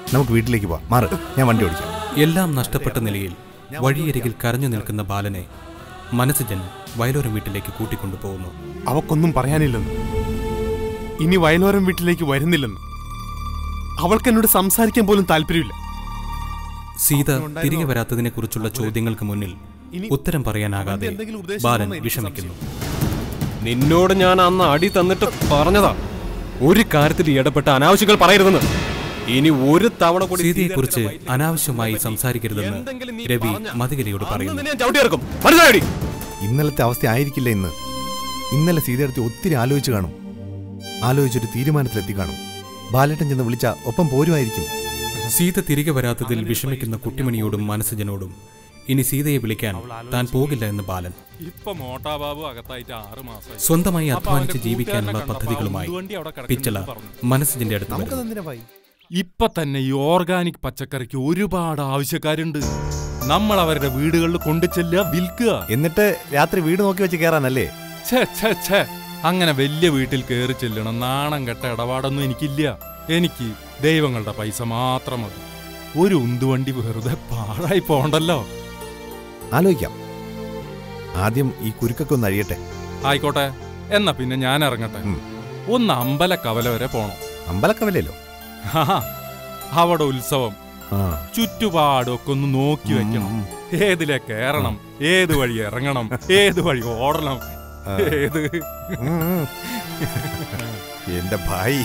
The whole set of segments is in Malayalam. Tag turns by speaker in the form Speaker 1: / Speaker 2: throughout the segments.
Speaker 1: നമുക്ക് വീട്ടിലേക്ക് പോവാം മാറ് ഞാൻ വണ്ടി ഓടിക്കാം
Speaker 2: എല്ലാം നഷ്ടപ്പെട്ട നിലയിൽ വഴിയരികിൽ കരഞ്ഞു നിൽക്കുന്ന ബാലനെ മനസ്സുജൻ വയലോരം വീട്ടിലേക്ക് കൂട്ടിക്കൊണ്ടുപോകുന്നു
Speaker 3: അവക്കൊന്നും പറയാനില്ലെന്ന് ഇനി വയലോരം വീട്ടിലേക്ക് വരുന്നില്ലെന്ന് അവൾക്ക് എന്നോട് സംസാരിക്കാൻ പോലും താല്പര്യമില്ല
Speaker 2: സീത തിരികെ വരാത്തതിനെ കുറിച്ചുള്ള ചോദ്യങ്ങൾക്ക് മുന്നിൽ ഉത്തരം പറയാനാകാതെ ബാലൻ വിഷമിക്കുന്നു
Speaker 4: നിന്നോട് ഞാൻ അന്ന് അടി തന്നിട്ട് പറഞ്ഞതാ ഒരു കാര്യത്തിൽ ഇടപെട്ട അനാവശ്യങ്ങൾ പറയരുതെന്ന് ഇനി ഒരു തവണ കൂടി
Speaker 2: സീതയെക്കുറിച്ച് അനാവശ്യമായി സംസാരിക്കരുതെന്ന് രവി മതികരയോട് പറയുന്നു
Speaker 4: ഞാൻ ചവിട്ടിയിറക്കും മനസ്സിലായി
Speaker 1: ഇന്നലത്തെ അവസ്ഥ ആയിരിക്കില്ല ഇന്ന് ഇന്നലെ സീതയെടുത്ത് ഒത്തിരി ആലോചിച്ച് കാണും ആലോചിച്ചൊരു തീരുമാനത്തിലെത്തി കാണും ബാലേട്ടൻ ചെന്ന് വിളിച്ച ഒപ്പം പോരുമായിരിക്കും
Speaker 2: സീത തിരികെ വരാത്തതിൽ വിഷമിക്കുന്ന കുട്ടിമണിയോടും മനസ്സുജനോടും ഇനി സീതയെ വിളിക്കാൻ താൻ പോകില്ല എന്ന് ബാലൻ
Speaker 5: ഇപ്പൊ മോട്ടാ ബാബു അകത്തായിട്ട് ആറ് മാസം
Speaker 2: സ്വന്തമായി അധ്വാനിച്ച് ജീവിക്കാനുള്ള പദ്ധതികളുമായി പിച്ചള മനസ്സുജന്റെ അടുത്ത് വരുന്നു
Speaker 5: ഇപ്പൊ തന്നെ ഈ ഓർഗാനിക് പച്ചക്കറിക്ക് ഒരുപാട് ആവശ്യക്കാരുണ്ട് നമ്മൾ അവരുടെ വീടുകളിൽ കൊണ്ടു ചെല്ലുക വിൽക്കുക
Speaker 1: എന്നിട്ട് രാത്രി വീട് നോക്കി വെച്ച് കയറാനല്ലേ
Speaker 5: ഛേ ഛേ ഛേ അങ്ങനെ വലിയ വീട്ടിൽ കയറി ചെല്ലണം നാണം കെട്ട ഇടപാടൊന്നും എനിക്കില്ല എനിക്ക് ദൈവങ്ങളുടെ പൈസ മാത്രം മതി ഒരു ഉന്തുവണ്ടി വെറുതെ പാഴായി പോണ്ടല്ലോ
Speaker 1: ആലോചിക്കാം ആദ്യം ഈ കുരുക്കൊക്കെ ഒന്ന് അഴിയട്ടെ
Speaker 5: ആയിക്കോട്ടെ എന്നാ പിന്നെ ഞാൻ ഇറങ്ങട്ടെ
Speaker 1: ഉം.
Speaker 5: ഒന്ന് അമ്പല കവല വരെ പോണം
Speaker 1: അമ്പലക്കവലല്ലോ
Speaker 5: ഹാ, അവിടെ ഉത്സവം
Speaker 1: ആ
Speaker 5: ചുറ്റുപാടും ഒക്കെ ഒന്ന് നോക്കി വെക്കണം
Speaker 1: ഉം.
Speaker 5: ഏതിലെ കയറണം ഏത് വഴി ഇറങ്ങണം ഏത് വഴി ഓടണം ഏത്
Speaker 1: ഉം, ഉം. എന്റെ ഭായി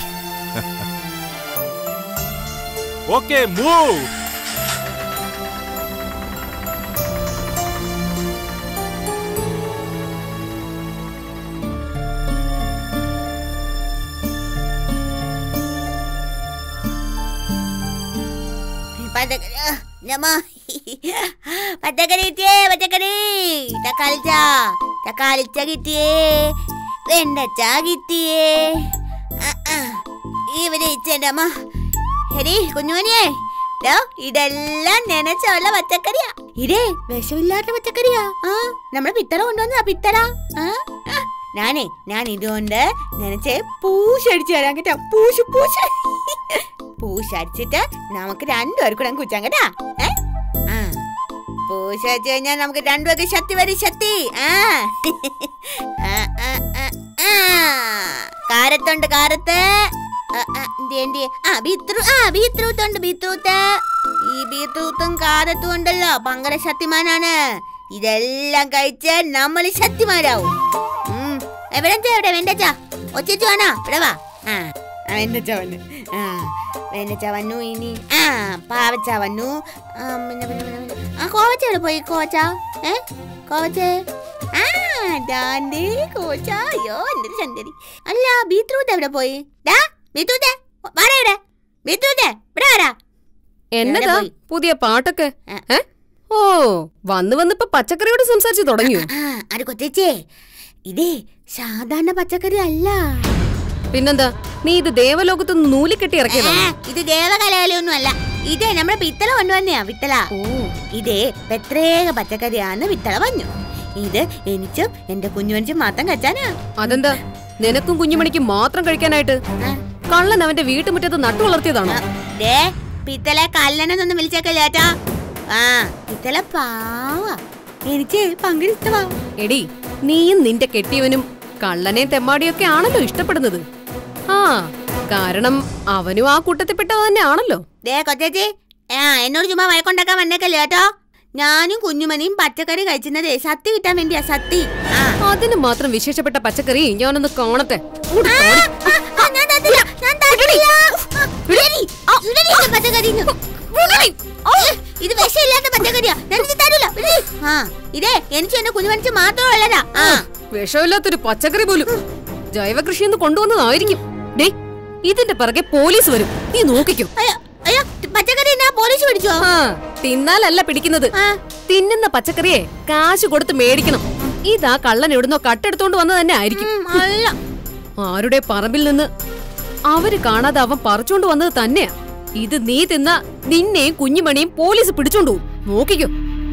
Speaker 5: ഓക്കെ മൂവ്
Speaker 6: പച്ചക്കറി ആ, ഞമ്മ. പച്ചക്കറി കിട്ടിയേ പച്ചക്കറി തക്കാളിച്ച തക്കാളിച്ച കിട്ടിയേ വെണ്ടച്ച കിട്ടിയേ ആ, ആ. ഇവിടെ ഇച്ചേന്റെ അമ്മ എടി കുഞ്ഞുമണിയേ ദോ, ഇതെല്ലാം നനച്ചുള്ള പച്ചക്കറിയാ ഇതേ വിഷമില്ലാത്ത പച്ചക്കറിയാ ആ നമ്മളെ പിത്തറ കൊണ്ടുവന്നതാ പിത്തറ ആ ആ. ഞാനേ ഞാൻ ഇതുകൊണ്ട് നനച്ച് പൂശടിച്ചു തരാൻ കേട്ടോ പൂശ് പൂശ് പൂശടിച്ചിട്ട് നമുക്ക് രണ്ടുപേർക്കും കൂടെ അങ്ങ് കുച്ചാൻ കേട്ടാ ഏ? ആ പൂശടിച്ചു കഴിഞ്ഞാൽ നമുക്ക് രണ്ടുപേർക്ക് ശക്തി വരും ശക്തി ആ ആ, ആ, ആ, ആ. കാരത്തുണ്ട് കാരത്ത് ആ, ആ, എന്ത് എന്ത്? ആ ബീത്രൂ ആ ബീത്രൂത്ത് ഉണ്ട് ബീത്രൂത്ത് ഈ ബീത്രൂത്തും കാരത്തും ഉണ്ടല്ലോ ഭയങ്കര ശക്തിമാനാണ് ഇതെല്ലാം കഴിച്ച് നമ്മൾ ശക്തിമാരാവും ഉം. ഏ, വെണ്ടച്ച എവിടെ വെണ്ടച്ച ഒച്ചിട്ട് വേണോ ഇവിടെ വാ ആ ആ, വെണ്ടച്ച വന്നു ആ വെണ്ടച്ച വന്നു ഇനി ആ പാവച്ച വന്നു ആ, പിന്നെ പിന്നെ പിന്നെ പിന്നെ. ആ കോവച്ച എവിടെ പോയി കോവച്ച ഏ കോവച്ച ആ ദാണ്ടേ കോവച്ച അയ്യോ എന്തൊരു ചന്തരി അല്ല ബീത്രൂത്ത് എവിടെ പോയി ഡാ ബീത്രൂത്തെ വാടാ ഇവിടെ ബീത്രൂത്തെ ഇവിടെ വാടാ
Speaker 7: എന്നതാ
Speaker 6: പോയി?
Speaker 7: പുതിയ പാട്ടൊക്കെ
Speaker 6: ആ.
Speaker 7: ഏ ഓ വന്ന് വന്നിപ്പോ പച്ചക്കറിയോട് സംസാരിച്ചു തുടങ്ങിയോ
Speaker 6: ആ അത് കൊച്ചേ ഇതേ സാധാരണ പച്ചക്കറി അല്ല
Speaker 7: പിന്നെന്താ നീ ഇത് ദേവലോകത്ത് നിന്ന് നൂലിക്കെട്ടി ഇറക്കിയതാ
Speaker 6: ഏ, ഇത് ദേവകലയൊന്നും അല്ല ഇതേ നമ്മുടെ പിത്തള കൊണ്ടുവന്നെയാ പിത്തള ഇതേ പ്രത്യേക പച്ചക്കറിയാന്ന് പിത്തള പറഞ്ഞു ഇത് എനിച്ചും എന്റെ കുഞ്ഞുമനുഷ്യൻ മാത്രം കഴിച്ചാനാ
Speaker 7: അതെന്താ നിനക്കും കുഞ്ഞുമണിക്കും മാത്രം കഴിക്കാനായിട്ട്
Speaker 6: ആ.
Speaker 7: കള്ളൻ അവന്റെ വീട്ടുമുറ്റത്ത് നട്ടു വളർത്തിയതാണോ
Speaker 6: ആ, ദേ പിത്തള കല്ലനെന്നൊന്നും വിളിച്ചേക്കല്ലേട്ടാ ആ പിത്തള പാവ എനിക്ക് പങ്കു ഇഷ്ടമാ
Speaker 7: എടി നീയും നിന്റെ കെട്ടിയവനും കള്ളനെ തെമ്മാടിയൊക്കെ ആണല്ലോ ഇഷ്ടപ്പെടുന്നത് ആ കാരണം അവനും ആ കൂട്ടത്തിൽപ്പെട്ടത് തന്നെ ആണല്ലോ
Speaker 6: ദേ കൊച്ചേച്ചി ആ എന്നോട് ചുമ്മാ വഴക്കുണ്ടാക്കാൻ വന്നേക്കല്ലേ കേട്ടോ ഞാനും കുഞ്ഞുമണിയും പച്ചക്കറി കഴിച്ചിരുന്നതേ സത്തി കിട്ടാൻ വേണ്ടിയാ സത്തി ആ
Speaker 7: അതിന് മാത്രം വിശേഷപ്പെട്ട പച്ചക്കറി ഞാനൊന്ന് കാണട്ടെ
Speaker 6: ആ, ആ, ആ, ഞാൻ തന്നില്ല, ഞാൻ തന്നില്ല. ആ, ഇടടി, ആ, ഇടടി എന്റെ പച്ചക്കറിന്ന്. ഓ, ഇത് വിഷമില്ലാത്ത പച്ചക്കറിയാ ഞാനിത് തരൂല ഇടടി. ആ ഇതേ എനിക്ക് എന്റെ കുഞ്ഞുമണിച്ച് മാത്രം ഉള്ളതാ ആ
Speaker 7: വിഷമില്ലാത്തൊരു പച്ചക്കറി പോലും ജൈവ കൃഷിന്ന് കൊണ്ടുവന്നതായിരിക്കും ഡേ ഇതിന്റെ പിറകെ പോലീസ് വരും നീ നോക്കിക്കോ
Speaker 6: അയ്യോ അയ്യോ പച്ചക്കറി എന്നാ പോലീസ് പിടിച്ചോ
Speaker 7: ആ തിന്നാലല്ല പിടിക്കുന്നത്
Speaker 6: ആ
Speaker 7: തിന്നുന്ന പച്ചക്കറിയെ കാശ് കൊടുത്ത് മേടിക്കണം ഇതാ കള്ളൻ എവിടുന്നോ കട്ടെടുത്തോണ്ട് വന്നത് തന്നെ ആയിരിക്കും
Speaker 6: ഉം, അല്ല
Speaker 7: ആരുടെ പറമ്പിൽ നിന്ന് അവര് കാണാതെ അവൻ പറിച്ചോണ്ട് വന്നത് തന്നെയാ ഇത് നീ തിന്ന നിന്നെയും കുഞ്ഞുമണിയും പോലീസ് പിടിച്ചോണ്ട് പോകും നോക്കിക്കോ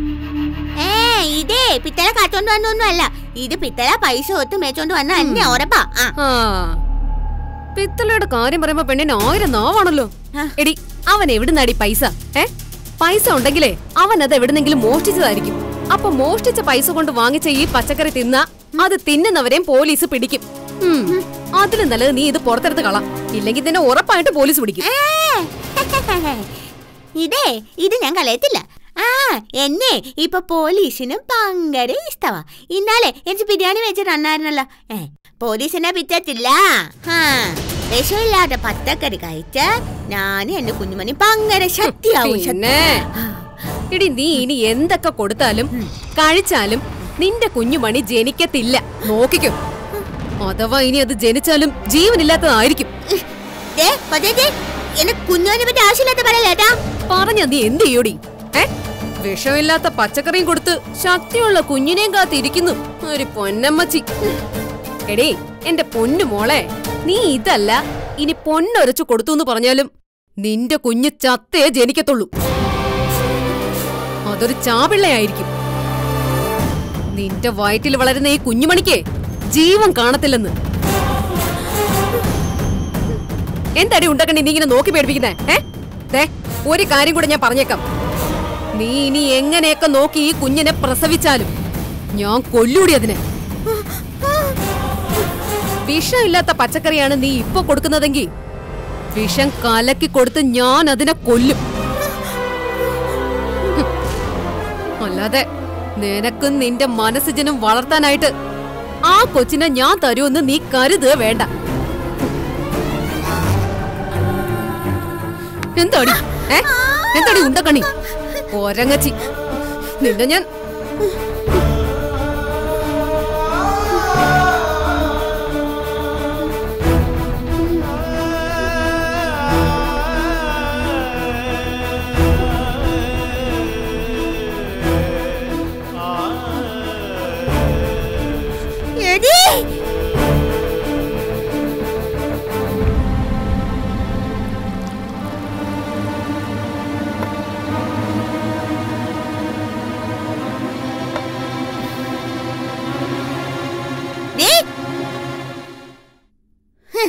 Speaker 6: ഏ ഇതേ പിത്തള കാച്ചോണ്ട് വന്നൊന്നും അല്ല ഇത് പിത്തള പൈസ ഒത്ത് മേച്ചോണ്ട് വന്ന അന്നെ ഉറപ്പാ ആ
Speaker 7: ആ പിത്തളയുടെ കാര്യം പറയുമ്പോ പെണ്ണിന് ആയിരം നാവാണല്ലോ
Speaker 6: ആ.
Speaker 7: എടി അവൻ എവിടുന്നാടി പൈസ ഏ പൈസ ഉണ്ടെങ്കിലേ അവൻ അത് എവിടുന്നെങ്കിലും മോഷ്ടിച്ചതായിരിക്കും അപ്പൊ മോഷ്ടിച്ച പൈസ കൊണ്ട് വാങ്ങിച്ച ഈ പച്ചക്കറി തിന്ന അത് തിന്നുന്നവരെയും പോലീസ് പിടിക്കും ഉം, അതിലും നല്ലത് നീ ഇത് പുറത്തെടുത്ത് കളാം ഇല്ലെങ്കിൽ തന്നെ ഉറപ്പായിട്ട് പോലീസ് പിടിക്കും
Speaker 6: ആ, ഇതേ ഇത് ഞാൻ കളയത്തില്ല ആ എന്നെ ഇപ്പൊ പോലീസിനും ഭയങ്കര ഇഷ്ടവാ ഇന്നാലെ എനിക്ക് ബിരിയാണി വെച്ച് തന്നായിരുന്നല്ലോ ഏ പോലീസിനെ പിറ്റത്തില്ല ആ വിഷമില്ലാത്ത പച്ചക്കറി കഴിച്ച് ഞാനും എന്റെ കുഞ്ഞുമണി ഭയങ്കര ശക്തിയാവും ശക്തി.
Speaker 7: പിന്നെ ഇടി നീ ഇനി എന്തൊക്കെ കൊടുത്താലും കഴിച്ചാലും നിന്റെ കുഞ്ഞുമണി ജനിക്കത്തില്ല നോക്കിക്കോ അഥവാ ഇനി അത് ജനിച്ചാലും ജീവനില്ലാത്തതായിരിക്കും
Speaker 6: ദേ, കൊച്ചേ, ദേ, എന്റെ കുഞ്ഞുമണിയെ പറ്റി ആവശ്യമില്ലാത്ത പറയല്ലേട്ടാ
Speaker 7: പറഞ്ഞ നീ എന്ത് ചെയ്യോടി ഏ വിഷമില്ലാത്ത പച്ചക്കറിയും കൊടുത്ത് ശക്തിയുള്ള കുഞ്ഞിനെയും കാത്തിരിക്കുന്നു ഒരു പൊന്നമ്മച്ചി എടേ എന്റെ പൊന്നു മോളെ നീ ഇതല്ല ഇനി പൊന്നൊരച്ചു കൊടുത്തു എന്ന് പറഞ്ഞാലും നിന്റെ കുഞ്ഞ് ചത്തേ ജനിക്കത്തുള്ളൂ അതൊരു ചാപിള്ളയായിരിക്കും നിന്റെ വയറ്റിൽ വളരുന്ന ഈ കുഞ്ഞുമണിക്ക് ജീവൻ കാണത്തില്ലെന്ന് എന്താടി ഉണ്ടാക്കണ്ടി നീ ഇങ്ങനെ നോക്കി പേടിപ്പിക്കുന്നേ ഏ ദേ ഒരു കാര്യം കൂടെ ഞാൻ പറഞ്ഞേക്കാം നീ ഇനി എങ്ങനെയൊക്കെ നോക്കി ഈ കുഞ്ഞിനെ പ്രസവിച്ചാലും ഞാൻ കൊല്ലൂടി അതിനെ വിഷമില്ലാത്ത പച്ചക്കറിയാണ് നീ ഇപ്പൊ കൊടുക്കുന്നതെങ്കിൽ വിഷം കലക്കി കൊടുത്ത് ഞാൻ അതിനെ കൊല്ലും ഹും. അല്ലാതെ നിനക്കും നിന്റെ മനസ്സിജനും വളർത്താനായിട്ട് ആ കൊച്ചിനെ ഞാൻ തരുമെന്ന് നീ കരുതുക വേണ്ട എന്താടി ഏ എന്താടി ഉണ്ടക്കണി ഒരങ്ങച്ചി നിന്നെ ഞാൻ
Speaker 6: എടീ, ദേ. ഹ്.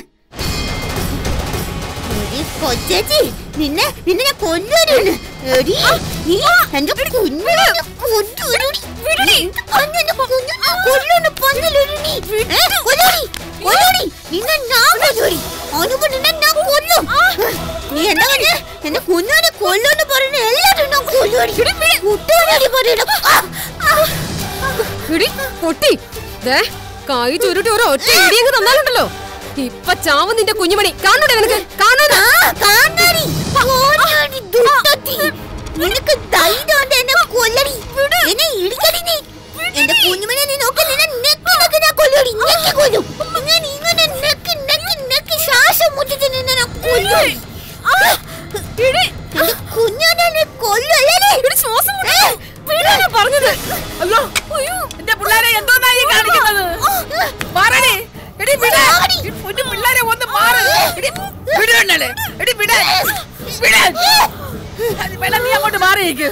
Speaker 6: എടീ, കൊച്ചേച്ചി നിന്നെ നിന്നെ ഞാൻ കൊല്ലുവരുന്ന് എടീ നീ എന്റെ കുഞ്ഞിനെ കൊല്ലുവരുടി. നിന്റെ കുഞ്ഞിനെ കുഞ്ഞിനെ കൊല്ലുന്നു പറഞ്ഞില്ലോടി നീ. ഏ, കൊല്ലുവടി, കൊല്ലുവടി. നിന്നെ ഞാൻ കൊല്ലുവടി. അവനിപ്പോ നിന്നെ ഞാൻ കൊല്ലും. നീ എന്താ പറഞ്ഞേ? എന്റെ കുഞ്ഞിനെ കൊല്ലുന്ന് പറഞ്ഞ എല്ലാവരും ഞാൻ കൊല്ലുവടി. കുട്ടിയോടടി പറയണം. ആ, ആ.
Speaker 7: ഇടി പൊട്ടി ദേ കൈ ചുരുട്ടി ഒരു ഒറ്റ ഇടിയങ്ങ് തന്നാലുണ്ടല്ലോ ഇപ്പൊ ചാവും നിന്റെ കുഞ്ഞുമണി കാണൂടെ നിനക്ക് കാണാനാ
Speaker 6: ആ, കാണാടി. ഓടിയോടി ദുഷ്ടത്തി. നിനക്ക് ധൈര്യം ഉണ്ട് എന്നെ കൊല്ലടി എന്നെ ഇടിക്കടി നീ എന്റെ കുഞ്ഞുമനെ നീ നോക്ക് നിന്നെ നെക്കി നെക്കി ഞാൻ കൊല്ലടി നെക്കി കൊല്ലും ഞാൻ ഇങ്ങനെ നെക്കി നെക്കി നെക്കി ശ്വാസം മുട്ടിട്ട് നിന്നെ ഞാൻ കൊല്ലും എന്റെ കുഞ്ഞുനെ നീ കൊല്ലല്ലേ ശ്വാസം
Speaker 7: പറഞ്ഞത്
Speaker 8: അല്ലോ എന്റെ പിള്ളേരെ എന്തോന്നായി കാണിക്കുന്നത് മാറണേ എടി വിട ഈ കുഞ്ഞു പിള്ളേരെ ഒന്ന് മാറ് എടി വിടണല്ലേ എടി വിട വിട അത് വേണം നീ അങ്ങോട്ട് മാറിയേക്ക്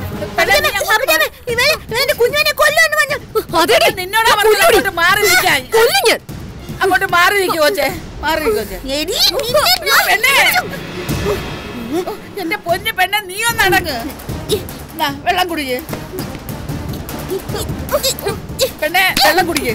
Speaker 6: എന്റെ കുഞ്ഞുനെ കൊല്ലുമെന്ന് പറഞ്ഞു
Speaker 7: അതെടി
Speaker 8: നിന്നോടാ പറഞ്ഞത് അങ്ങോട്ട് മാറി നിൽക്കാൻ
Speaker 7: കൊല്ലും ഞാൻ
Speaker 8: അങ്ങോട്ട് മാറി നിൽക്കു കൊച്ചേ മാറി നിൽക്കു കൊച്ചേ
Speaker 6: എടി നിന്നെ ഞാൻ
Speaker 8: പെണ്ണേ എന്റെ പൊന്നു പെണ്ണെ നീ ഒന്ന് അടങ്ങ് ദാ, വെള്ളം കുടിക്ക് പെണ്ണെ വെള്ളം കുടിക്ക്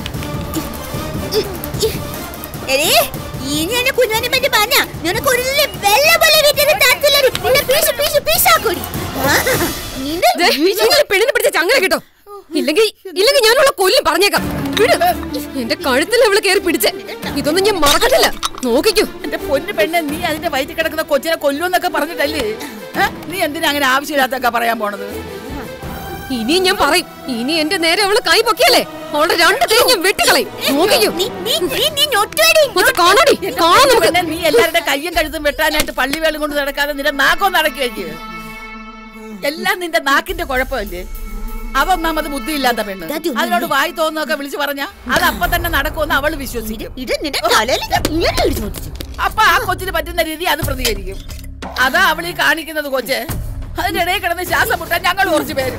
Speaker 6: എടീ, ഇനി എന്റെ കുഞ്ഞിനെ പറ്റി പറഞ്ഞ നിനക്ക് ഒരു തുള്ളി വെള്ളം പോലെ വീട്ടിൽ തരത്തില്ലടി നിന്നെ പീസ് പീസ് പീസാക്കൂടി ആ, നിന്റെ
Speaker 7: ദേ, നിങ്ങൾ ഈ പെണ്ണിനെ പിടിച്ച ചങ്ങല കേട്ടോ ഇല്ലെങ്കിൽ ഇല്ലെങ്കിൽ ഞാനുള്ള കൊല്ലും പറഞ്ഞേക്കാം വിട് എന്റെ കഴുത്തിൽ അവള് കയറി പിടിച്ചേ ഇതൊന്നും ഞാൻ മറക്കത്തില്ല നോക്കിക്കൂ
Speaker 8: എന്റെ പൊന്നു പെണ്ണെ നീ അതിന്റെ വയറ്റിൽ കിടക്കുന്ന കൊച്ചിനെ കൊല്ലുമെന്നൊക്കെ പറഞ്ഞിട്ടല്ലേ ഏ? നീ എന്തിനാ അങ്ങനെ ആവശ്യമില്ലാത്തൊക്കെ പറയാൻ പോണത്
Speaker 7: ഇനിയും ഞാൻ പറയും ഇനി എന്റെ നേരെ അവള് കൈ പൊക്കിയല്ലേ അവളുടെ രണ്ട് കൈ ഞാൻ വെട്ടിക്കളയും നോക്കിക്കൂ
Speaker 6: നീ നീ നീ നീ ഞൊട്ടുവേടി
Speaker 7: ഒന്ന് കാണാടി
Speaker 8: എന്റെ
Speaker 7: കാണാൻ
Speaker 8: പൊന്നു
Speaker 7: നമുക്ക്
Speaker 8: പെണ്ണെ, നീ എല്ലാവരുടെ കയ്യും കഴുത്തും വെട്ടാനായിട്ട് പള്ളി വേളം കൊണ്ട് നടക്കാതെ നിന്റെ നാക്കൊന്ന് അടക്കി വെക്ക് എല്ലാം നിന്റെ നാക്കിന്റെ കുഴപ്പമല്ലേ അതൊന്നാമത് ബുദ്ധിയില്ലാത്ത പെണ്ണ്
Speaker 6: ദാ
Speaker 8: അതിനോട് വായി തോന്നുന്നൊക്കെ വിളിച്ചു പറഞ്ഞ അത് അപ്പൊ തന്നെ നടക്കുമെന്ന് അവള് വിശ്വസിക്കും
Speaker 6: ഇത് നിന്റെ തലയിൽ ഞാൻ ഇങ്ങനെ ഇടിച്ചു പൊട്ടിച്ചു
Speaker 8: അപ്പൊ ആ കൊച്ചിന് പറ്റുന്ന രീതി അത് പ്രതികരിക്കും അതാ അവളീ കാണിക്കുന്നത് കൊച്ചെ അതിന്റെ ഇടയിൽ കിടന്ന് ശ്വാസം മുട്ടാൻ ഞങ്ങൾ കുറച്ച് പേര്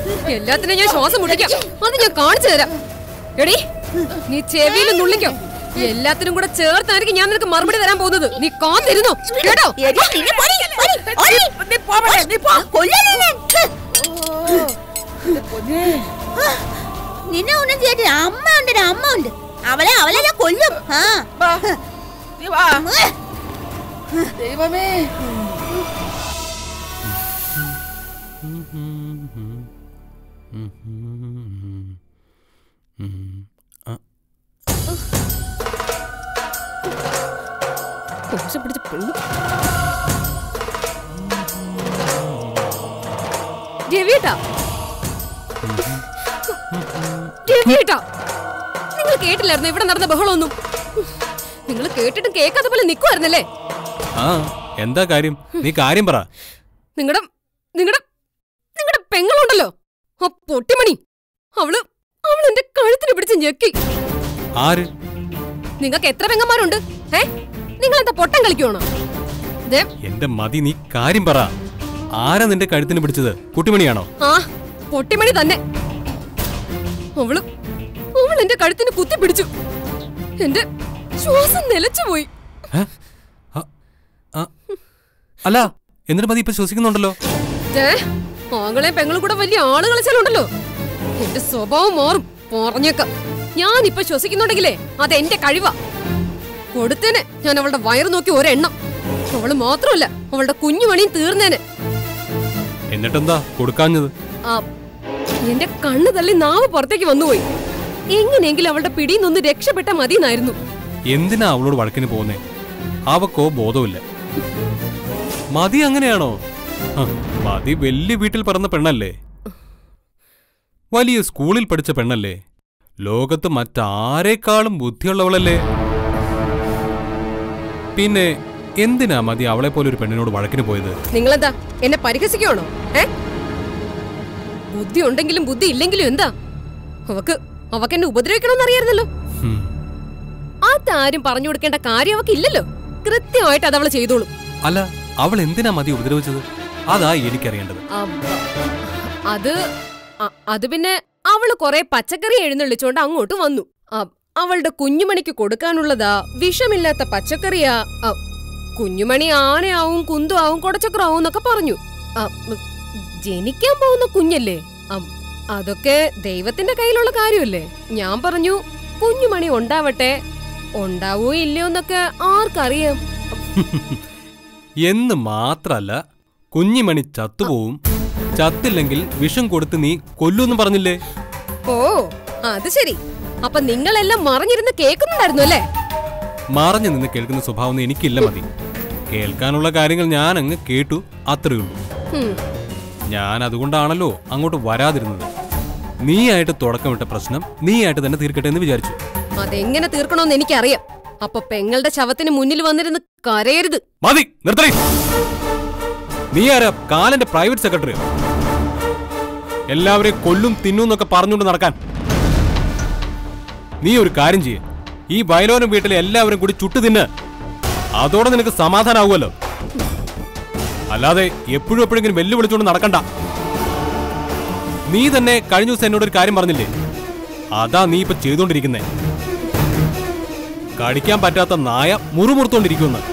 Speaker 7: എല്ലാത്തിനും ഞാൻ ശ്വാസം മുട്ടിക്കാം അത് ഞാൻ കാണിച്ചു തരാം എടി നീ ചെവിയിൽ നുള്ളിക്കോ എല്ലാത്തിനും കൂടെ ചേർത്തായിരിക്കും ഞാൻ നിനക്ക് മറുപടി തരാൻ പോകുന്നത് നീ കാത്തിരുന്നു കേട്ടോ
Speaker 6: എടി, നിന്നെ പോടി, പോടി, പോടി.
Speaker 8: നീ പോവണേ നീ പോ
Speaker 6: കൊല്ലാനാ ഞാൻ. ഛ്.
Speaker 8: എന്റെ പൊന്നേ
Speaker 6: നിന്നെ ഒന്നും ചെയ്തിട്ട് അമ്മ ഉണ്ട് അമ്മ ഉണ്ട് അവളെ അവളെ ഞാൻ കൊല്ലും ആ
Speaker 8: വാ നീ വാ
Speaker 6: ഉം.
Speaker 8: ദൈവമേ
Speaker 7: മോശം പിടിച്ച പെണ്ണു രവിയേട്ടാ രവിയേട്ടാ നിങ്ങൾ കേട്ടില്ലായിരുന്നു ഇവിടെ നടന്ന ബഹളമൊന്നും നിങ്ങൾ കേട്ടിട്ടും കേൾക്കാത്ത പോലെ നിൽക്കുമായിരുന്നല്ലേ
Speaker 4: ആ എന്താ കാര്യം നീ കാര്യം പറ
Speaker 7: നിങ്ങളുടെ നിങ്ങളുടെ നിങ്ങളുടെ പെങ്ങളുണ്ടല്ലോ ആ പൊട്ടിമണി അവള് അവൾ എന്റെ കഴുത്തിന് പിടിച്ച് ഞെക്കി
Speaker 4: ആര്
Speaker 7: നിങ്ങൾക്ക് എത്ര പെങ്ങന്മാരുണ്ട് ഏ നിങ്ങൾ എന്താ പൊട്ടം കളിക്കുവാണോ ദേ,
Speaker 4: എന്റെ മതി നീ കാര്യം പറ ആരാ നിന്റെ കഴുത്തിന് പിടിച്ചത് കുട്ടിമണിയാണോ
Speaker 7: ആ പൊട്ടിമണി തന്നെ അവള് അവൾ എന്റെ കഴുത്തിന് കുത്തി പിടിച്ചു എന്റെ ശ്വാസം നിലച്ചുപോയി
Speaker 4: ഏ? ആ, ആ. അല്ല എന്നിട്ട് മതി ഇപ്പൊ ശ്വസിക്കുന്നുണ്ടല്ലോ
Speaker 7: ദേ, ആങ്ങളെയും പെങ്ങളും കൂടെ വലിയ ആള് കളിച്ചാലുണ്ടല്ലോ എന്റെ സ്വഭാവം മാറും പറഞ്ഞേക്കാം ഞാൻ ഇപ്പൊ ശ്വസിക്കുന്നുണ്ടെങ്കിലേ അത് എന്റെ കഴിവാ കൊടുത്തേനെ ഞാൻ അവളുടെ വയറ് നോക്കി ഒരെണ്ണം അവള് മാത്രമല്ല അവളുടെ കുഞ്ഞു മണിയും തീർന്നേനെ
Speaker 4: എന്നിട്ടെന്താ കൊടുക്കാഞ്ഞത്
Speaker 7: ആ, എന്റെ കണ്ണ് തള്ളി നാവ് പുറത്തേക്ക് വന്നുപോയി എങ്ങനെയെങ്കിലും അവളുടെ പിടിയിൽ നിന്ന് രക്ഷപ്പെട്ട മതിയെന്നായിരുന്നു
Speaker 4: എന്തിനാ അവളോട് വഴക്കിന് പോകുന്നേ അവക്കോ ബോധമില്ല മതി അങ്ങനെയാണോ ഹ, മതി വലിയ വീട്ടിൽ പിറന്ന പെണ്ണല്ലേ വലിയ സ്കൂളിൽ പഠിച്ച പെണ്ണല്ലേ ലോകത്ത് മറ്റാരേക്കാളും ബുദ്ധിയുള്ളവളല്ലേ പിന്നെ എന്തിനാ മതി അവളെ പോലെ ഒരു പെണ്ണിനോട് വഴക്കിന് പോയത്
Speaker 7: നിങ്ങളെന്താ എന്നെ പരിഹസിക്കുവാണോ ഏ ബുദ്ധി ഉണ്ടെങ്കിലും ബുദ്ധി ഇല്ലെങ്കിലും എന്താ അവക്ക് അവക്ക് എന്നെ ഉപദ്രവിക്കണമെന്ന് അറിയായിരുന്നല്ലോ
Speaker 4: ഹും,
Speaker 7: അതാരും പറഞ്ഞു കൊടുക്കേണ്ട കാര്യം അവക്ക് ഇല്ലല്ലോ കൃത്യമായിട്ട് അത് അവള് ചെയ്തോളും
Speaker 4: അല്ല അവൾ എന്തിനാ മതി ഉപദ്രവിച്ചത് അതാ എനിക്കറിയേണ്ടത്
Speaker 7: അബ്ബ. അത് അ- അത് പിന്നെ അവള് കൊറേ പച്ചക്കറി എഴുന്നള്ളിച്ചോണ്ട് അങ്ങോട്ട് വന്നു അ- അവളുടെ കുഞ്ഞുമണിക്ക് കൊടുക്കാനുള്ളതാ വിഷമില്ലാത്ത പച്ചക്കറിയാ അ, കുഞ്ഞുമണി ആനയാവും കുന്തുവാവും കൊടച്ചക്രാവും എന്നൊക്കെ പറഞ്ഞു അ, ഉം, ജനിക്കാൻ പോകുന്ന കുഞ്ഞല്ലേ അം, അതൊക്കെ ദൈവത്തിന്റെ കയ്യിലുള്ള കാര്യമല്ലേ ഞാൻ പറഞ്ഞു കുഞ്ഞുമണി ഉണ്ടാവട്ടെ ഉണ്ടാവോ ഇല്ലയോ എന്നൊക്കെ ആർക്കറിയാം
Speaker 4: എന്ന് മാത്രല്ല കുഞ്ഞിമണി ചത്തുപോവും ചത്തില്ലെങ്കിൽ വിഷം കൊടുത്ത് നീ കൊല്ലൂന്ന് പറഞ്ഞില്ലേ
Speaker 7: ഓ അത് ശരി അപ്പൊ നിങ്ങളെല്ലാം മറിഞ്ഞിരുന്ന് കേൾക്കുന്നുണ്ടായിരുന്നു അല്ലേ
Speaker 4: മറഞ്ഞു നിന്ന് കേൾക്കുന്ന സ്വഭാവം എനിക്കില്ല മതി കേൾക്കാനുള്ള കാര്യങ്ങൾ ഞാൻ അങ്ങ് കേട്ടു അത്രയേ ഉള്ളൂ
Speaker 7: ഹും.
Speaker 4: ഞാൻ അതുകൊണ്ടാണല്ലോ അങ്ങോട്ട് വരാതിരുന്നത് നീയായിട്ട് തുടക്കമിട്ട പ്രശ്നം നീയായിട്ട് തന്നെ തീർക്കട്ടെ എന്ന് വിചാരിച്ചു
Speaker 7: അതെങ്ങനെ തീർക്കണമെന്ന് എനിക്കറിയാം അപ്പൊ പെങ്ങളുടെ ശവത്തിന് മുന്നിൽ വന്നിരുന്ന് കരയരുത്
Speaker 4: മതി നിർത്തണേ നീ ആരാ കാലന്റെ പ്രൈവറ്റ് സെക്രട്ടറി എല്ലാവരെയും കൊല്ലും തിന്നും എന്നൊക്കെ പറഞ്ഞുകൊണ്ട് നടക്കാൻ നീ ഒരു കാര്യം ചെയ്യ് ഈ വയലോരം വീട്ടിലെ എല്ലാവരും കൂടി ചുട്ടു തിന്ന് അതോടെ നിനക്ക് സമാധാനാവുമല്ലോ അല്ലാതെ എപ്പോഴും എപ്പോഴെങ്കിലും വെല്ലുവിളിച്ചുകൊണ്ട് നടക്കണ്ട നീ തന്നെ കഴിഞ്ഞ ദിവസം എന്നോട് ഒരു കാര്യം പറഞ്ഞില്ലേ അതാ നീ ഇപ്പൊ ചെയ്തുകൊണ്ടിരിക്കുന്നേ കടിക്കാൻ പറ്റാത്ത നായ മുറുമുറുത്തോണ്ടിരിക്കുമെന്ന്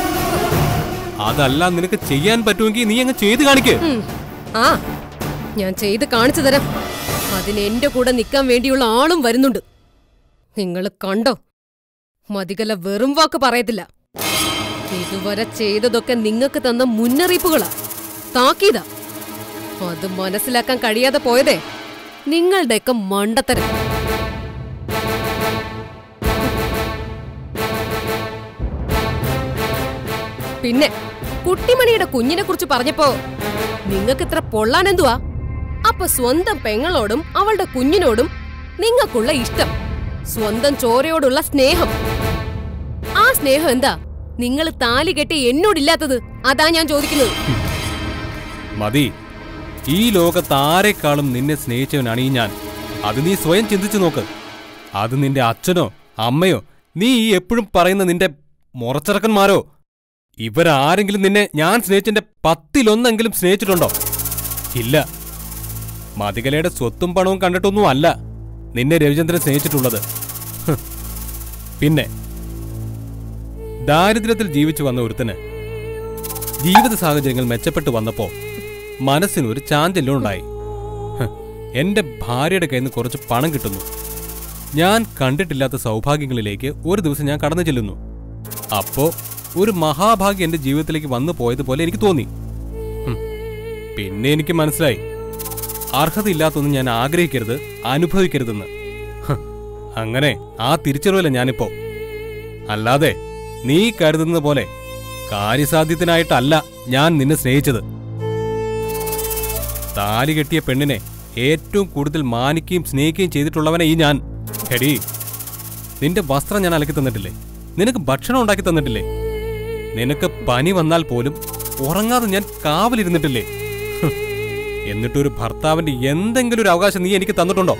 Speaker 4: അതല്ല നിനക്ക് ചെയ്യാൻ പറ്റുമെങ്കിൽ നീ അങ്ങ് ചെയ്ത് കാണിക്ക്
Speaker 7: ഉം. ആ ഞാൻ ചെയ്ത് കാണിച്ചു തരാം അതിന് എന്റെ കൂടെ നിൽക്കാൻ വേണ്ടിയുള്ള ആളും വരുന്നുണ്ട് നിങ്ങൾ കണ്ടോ മതികല വെറും വാക്ക് പറയത്തില്ല ഇതുവരെ ചെയ്തതൊക്കെ നിങ്ങൾക്ക് തന്ന മുന്നറിയിപ്പുകളാ താക്കീതാ അത് മനസ്സിലാക്കാൻ കഴിയാതെ പോയതേ നിങ്ങളുടെയൊക്കെ മണ്ടത്തരം പിന്നെ കുട്ടിമണിയുടെ കുഞ്ഞിനെ കുറിച്ച് പറഞ്ഞപ്പോ നിങ്ങൾക്ക് ഇത്ര പൊള്ളാൻ എന്തുവാ അപ്പൊ സ്വന്തം പെങ്ങളോടും അവളുടെ കുഞ്ഞിനോടും നിങ്ങൾക്കുള്ള ഇഷ്ടം സ്വന്തം ചോരയോടുള്ള സ്നേഹം ആ സ്നേഹം എന്താ നിങ്ങൾ താലി കെട്ടി എന്നോടില്ലാത്തത് അതാ ഞാൻ ചോദിക്കുന്നത്
Speaker 4: മതി ഈ ലോകത്ത് ആരെക്കാളും നിന്നെ സ്നേഹിച്ചവനാണ് ഈ ഞാൻ അത് നീ സ്വയം ചിന്തിച്ചു നോക്ക് അത് നിന്റെ അച്ഛനോ അമ്മയോ നീ ഈ എപ്പോഴും പറയുന്ന നിന്റെ മുറച്ചിറക്കന്മാരോ ഇവരാരെങ്കിലും നിന്നെ ഞാൻ സ്നേഹിച്ചെന്റെ പത്തിലൊന്നെങ്കിലും സ്നേഹിച്ചിട്ടുണ്ടോ ഇല്ല മതികലയുടെ സ്വത്തും പണവും കണ്ടിട്ടൊന്നും അല്ല നിന്നെ രവിചന്ദ്രൻ സ്നേഹിച്ചിട്ടുള്ളത് ഹ്. പിന്നെ ദാരിദ്ര്യത്തിൽ ജീവിച്ചു വന്ന ഒരുത്തന് ജീവിത സാഹചര്യങ്ങൾ മെച്ചപ്പെട്ടു വന്നപ്പോ മനസ്സിനൊരു ചാഞ്ചല്യം ഉണ്ടായി ഹ്, എന്റെ ഭാര്യയുടെ കയ്യിൽ നിന്ന് കുറച്ച് പണം കിട്ടുന്നു ഞാൻ കണ്ടിട്ടില്ലാത്ത സൗഭാഗ്യങ്ങളിലേക്ക് ഒരു ദിവസം ഞാൻ കടന്നു ചെല്ലുന്നു അപ്പോ ഒരു മഹാഭാഗ്യം എന്റെ ജീവിതത്തിലേക്ക് വന്നു പോയതുപോലെ എനിക്ക് തോന്നി ഹും, പിന്നെ എനിക്ക് മനസ്സിലായി അർഹതയില്ലാത്തൊന്നും ഞാൻ ആഗ്രഹിക്കരുത് അനുഭവിക്കരുതെന്ന് ഹ്, അങ്ങനെ ആ തിരിച്ചറിവില്ല ഞാനിപ്പോ അല്ലാതെ നീ കരുതുന്നത് പോലെ കാര്യസാധ്യത്തിനായിട്ടല്ല ഞാൻ നിന്നെ സ്നേഹിച്ചത് താലി കെട്ടിയ പെണ്ണിനെ ഏറ്റവും കൂടുതൽ മാനിക്കുകയും സ്നേഹിക്കുകയും ചെയ്തിട്ടുള്ളവനെ ഈ ഞാൻ ഹെടി നിന്റെ വസ്ത്രം ഞാൻ അലക്കി തന്നിട്ടില്ലേ നിനക്ക് ഭക്ഷണം ഉണ്ടാക്കി തന്നിട്ടില്ലേ നിനക്ക് പനി വന്നാൽ പോലും ഉറങ്ങാതെ ഞാൻ കാവലിരുന്നിട്ടില്ലേ ഹും. എന്നിട്ടൊരു ഭർത്താവിന്റെ എന്തെങ്കിലും ഒരു അവകാശം നീ എനിക്ക് തന്നിട്ടുണ്ടോ